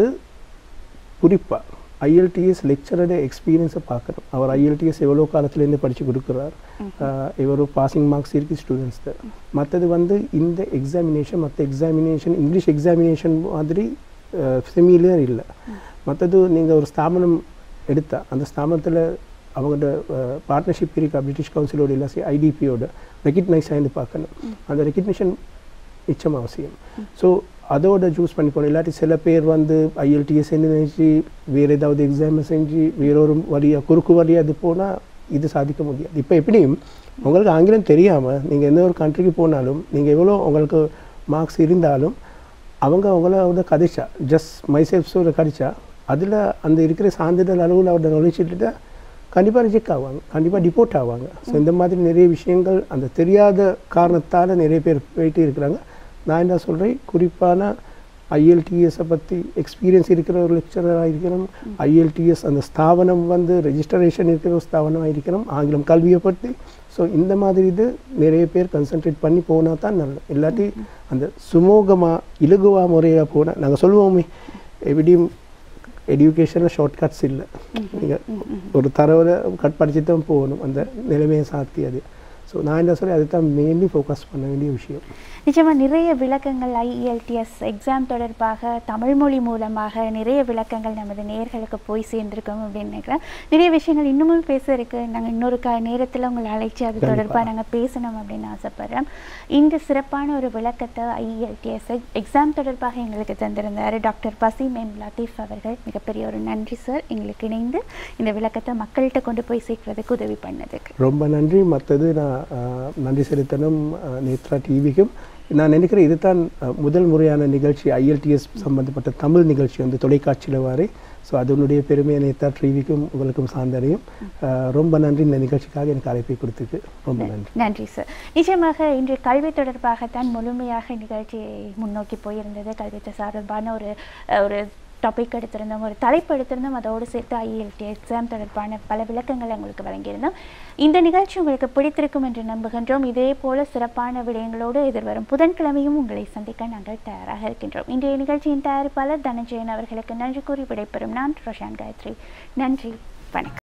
குறிப்பாக ஐஎல்டிஎஸ் லெக்சரோட எக்ஸ்பீரியன்ஸை பார்க்கணும் அவர் ஐஎல்டிஎஸ் எவ்வளோ காலத்துலேருந்து படித்து கொடுக்குறார் எவ்வளோ பாசிங் மார்க்ஸ் இருக்குது ஸ்டூடெண்ட்ஸ்க்கு மற்றது வந்து இந்த எக்ஸாமினேஷன் மற்ற எக்ஸாமினேஷன் இங்கிலீஷ் எக்ஸாமினேஷன் மாதிரி சிமிலியர் இல்லை மற்றது நீங்கள் ஒரு ஸ்தாபனம் எடுத்தா அந்த ஸ்தாபனத்தில் அவங்களோட பார்ட்னர்ஷிப் இருக்கா பிரிட்டிஷ் கவுன்சிலோட இல்லை ஐடிபியோட ரெக்கக்னைஸ் ஆகிட்டு பார்க்கணும் அந்த ரெக்கக்னிஷன் நிச்சயம் அவசியம் ஸோ அதோட சூஸ் பண்ணி போகணும் இல்லாட்டி சில பேர் வந்து ஐஎல்டிஎஸ் நினைச்சு வேறு ஏதாவது எக்ஸாம் செஞ்சு வேறொரு வழியாக குறுக்கு வழியாக அது போனால் இது சாதிக்க முடியாது இப்போ எப்படியும் உங்களுக்கு ஆங்கிலம் தெரியாமல் நீங்கள் எந்த ஒரு கண்ட்ரிக்கு போனாலும் நீங்கள் எவ்வளோ உங்களுக்கு மார்க்ஸ் இருந்தாலும் அவங்க அவங்களோட கதைச்சா ஜஸ்ட் மைசெல்ஃப்ஸோட கடிச்சா அதில் அந்த இருக்கிற சான்றிதழ் அளவில் அவரோட நுழைச்சிட்டுட்டா கண்டிப்பாக ரிஜெக்ட் ஆவாங்க கண்டிப்பாக டிபோர்ட் ஆவாங்க ஸோ இந்த மாதிரி நிறைய விஷயங்கள் அந்த தெரியாத காரணத்தால் நிறைய பேர் போயிட்டு இருக்கிறாங்க நான் என்ன சொல்கிறேன் குறிப்பான ஐஎல்டிஎஸை பற்றி எக்ஸ்பீரியன்ஸ் இருக்கிற ஒரு லெக்சராக இருக்கணும் ஐஎல்டிஎஸ் அந்த ஸ்தாபனம் வந்து ரெஜிஸ்ட்ரேஷன் இருக்கிற ஒரு ஸ்தாபனமாக இருக்கணும் ஆங்கிலம் கல்வியை பற்றி ஸோ இந்த மாதிரி இது நிறைய பேர் கான்சென்ட்ரேட் பண்ணி போனால் தான் நல்லது இல்லாட்டி அந்த சுமூகமாக இலகுவா முறையாக போனால் நாங்கள் சொல்லுவோமே எப்படியும் எடியூகேஷனில் ஷார்ட் கட்ஸ் இல்லை நீங்கள் ஒரு தரவில் கட் படிச்சு தான் போகணும் அந்த நிலைமையை சாத்தி அது ஸோ நான் என்ன சொல்லி அதை தான் மெயின்லி ஃபோக்கஸ் பண்ண வேண்டிய விஷயம் நிச்சயமாக நிறைய விளக்கங்கள் ஐஇஎல்டிஎஸ் எக்ஸாம் தொடர்பாக தமிழ் மொழி மூலமாக நிறைய விளக்கங்கள் நமது நேர்களுக்கு போய் சேர்ந்திருக்கோம் அப்படின்னு நினைக்கிறேன் நிறைய விஷயங்கள் இன்னமும் பேச இருக்கு நாங்கள் இன்னொரு க நேரத்தில் உங்களை அழைச்சி அது கண்டிப்பா. தொடர்பாக நாங்கள் பேசணும் அப்படின்னு ஆசைப்படுறோம் இந்த சிறப்பான ஒரு விளக்கத்தை ஐஇஎல்டிஎஸ் எக்ஸாம் தொடர்பாக எங்களுக்கு தந்திருந்தார் டாக்டர் பசீம் எம் லத்தீஃப் அவர்கள் மிகப்பெரிய ஒரு நன்றி சார் எங்களுக்கு இணைந்து இந்த விளக்கத்தை மக்கள்கிட்ட கொண்டு போய் சேர்க்கறதுக்கு உதவி பண்ணதுக்கு ரொம்ப நன்றி மற்றது நான் ஆஹ், நன்றி செலுத்தணும் ஆஹ், நேத்ரா டிவிக்கும் நான் நினைக்கிறேன் இதுதான் ஆஹ், முதல் முறையான நிகழ்ச்சி ஐஎல்டிஎஸ் சம்பந்தப்பட்ட தமிழ் நிகழ்ச்சி வந்து தொலைக்காட்சியில் வாரி ஸோ அதனுடைய பெருமையை நேத்ரா டிவிக்கும் உங்களுக்கும் சார்ந்தறியும் ஆஹ், ரொம்ப நன்றி இந்த நிகழ்ச்சிக்காக எனக்கு அழைப்பை கொடுத்துக்கு ரொம்ப நன்றி நன்றி சார் நிச்சயமாக இன்று கல்வி தொடர்பாகத்தான் முழுமையாக நிகழ்ச்சியை முன்னோக்கி போயிருந்தது கல்வி சார்பான ஒரு அஹ், ஒரு டாபிக் எடுத்திருந்தோம் ஒரு தலைப்பு எடுத்திருந்தோம் அதோடு சேர்த்து ஐஎல்டி எக்ஸாம் தொடர்பான பல விளக்கங்களை உங்களுக்கு வழங்கியிருந்தோம் இந்த நிகழ்ச்சி உங்களுக்கு பிடித்திருக்கும் என்று நம்புகின்றோம் இதே போல சிறப்பான விடயங்களோடு எதிர்வரும் புதன்கிழமையும் உங்களை சந்திக்க நாங்கள் தயாராக இருக்கின்றோம் இன்றைய நிகழ்ச்சியின் தயாரிப்பாளர் தனஞ்சயன் அவர்களுக்கு நன்றி கூறி விடைபெறும் நான் ரோஷான் காயத்ரி நன்றி வணக்கம்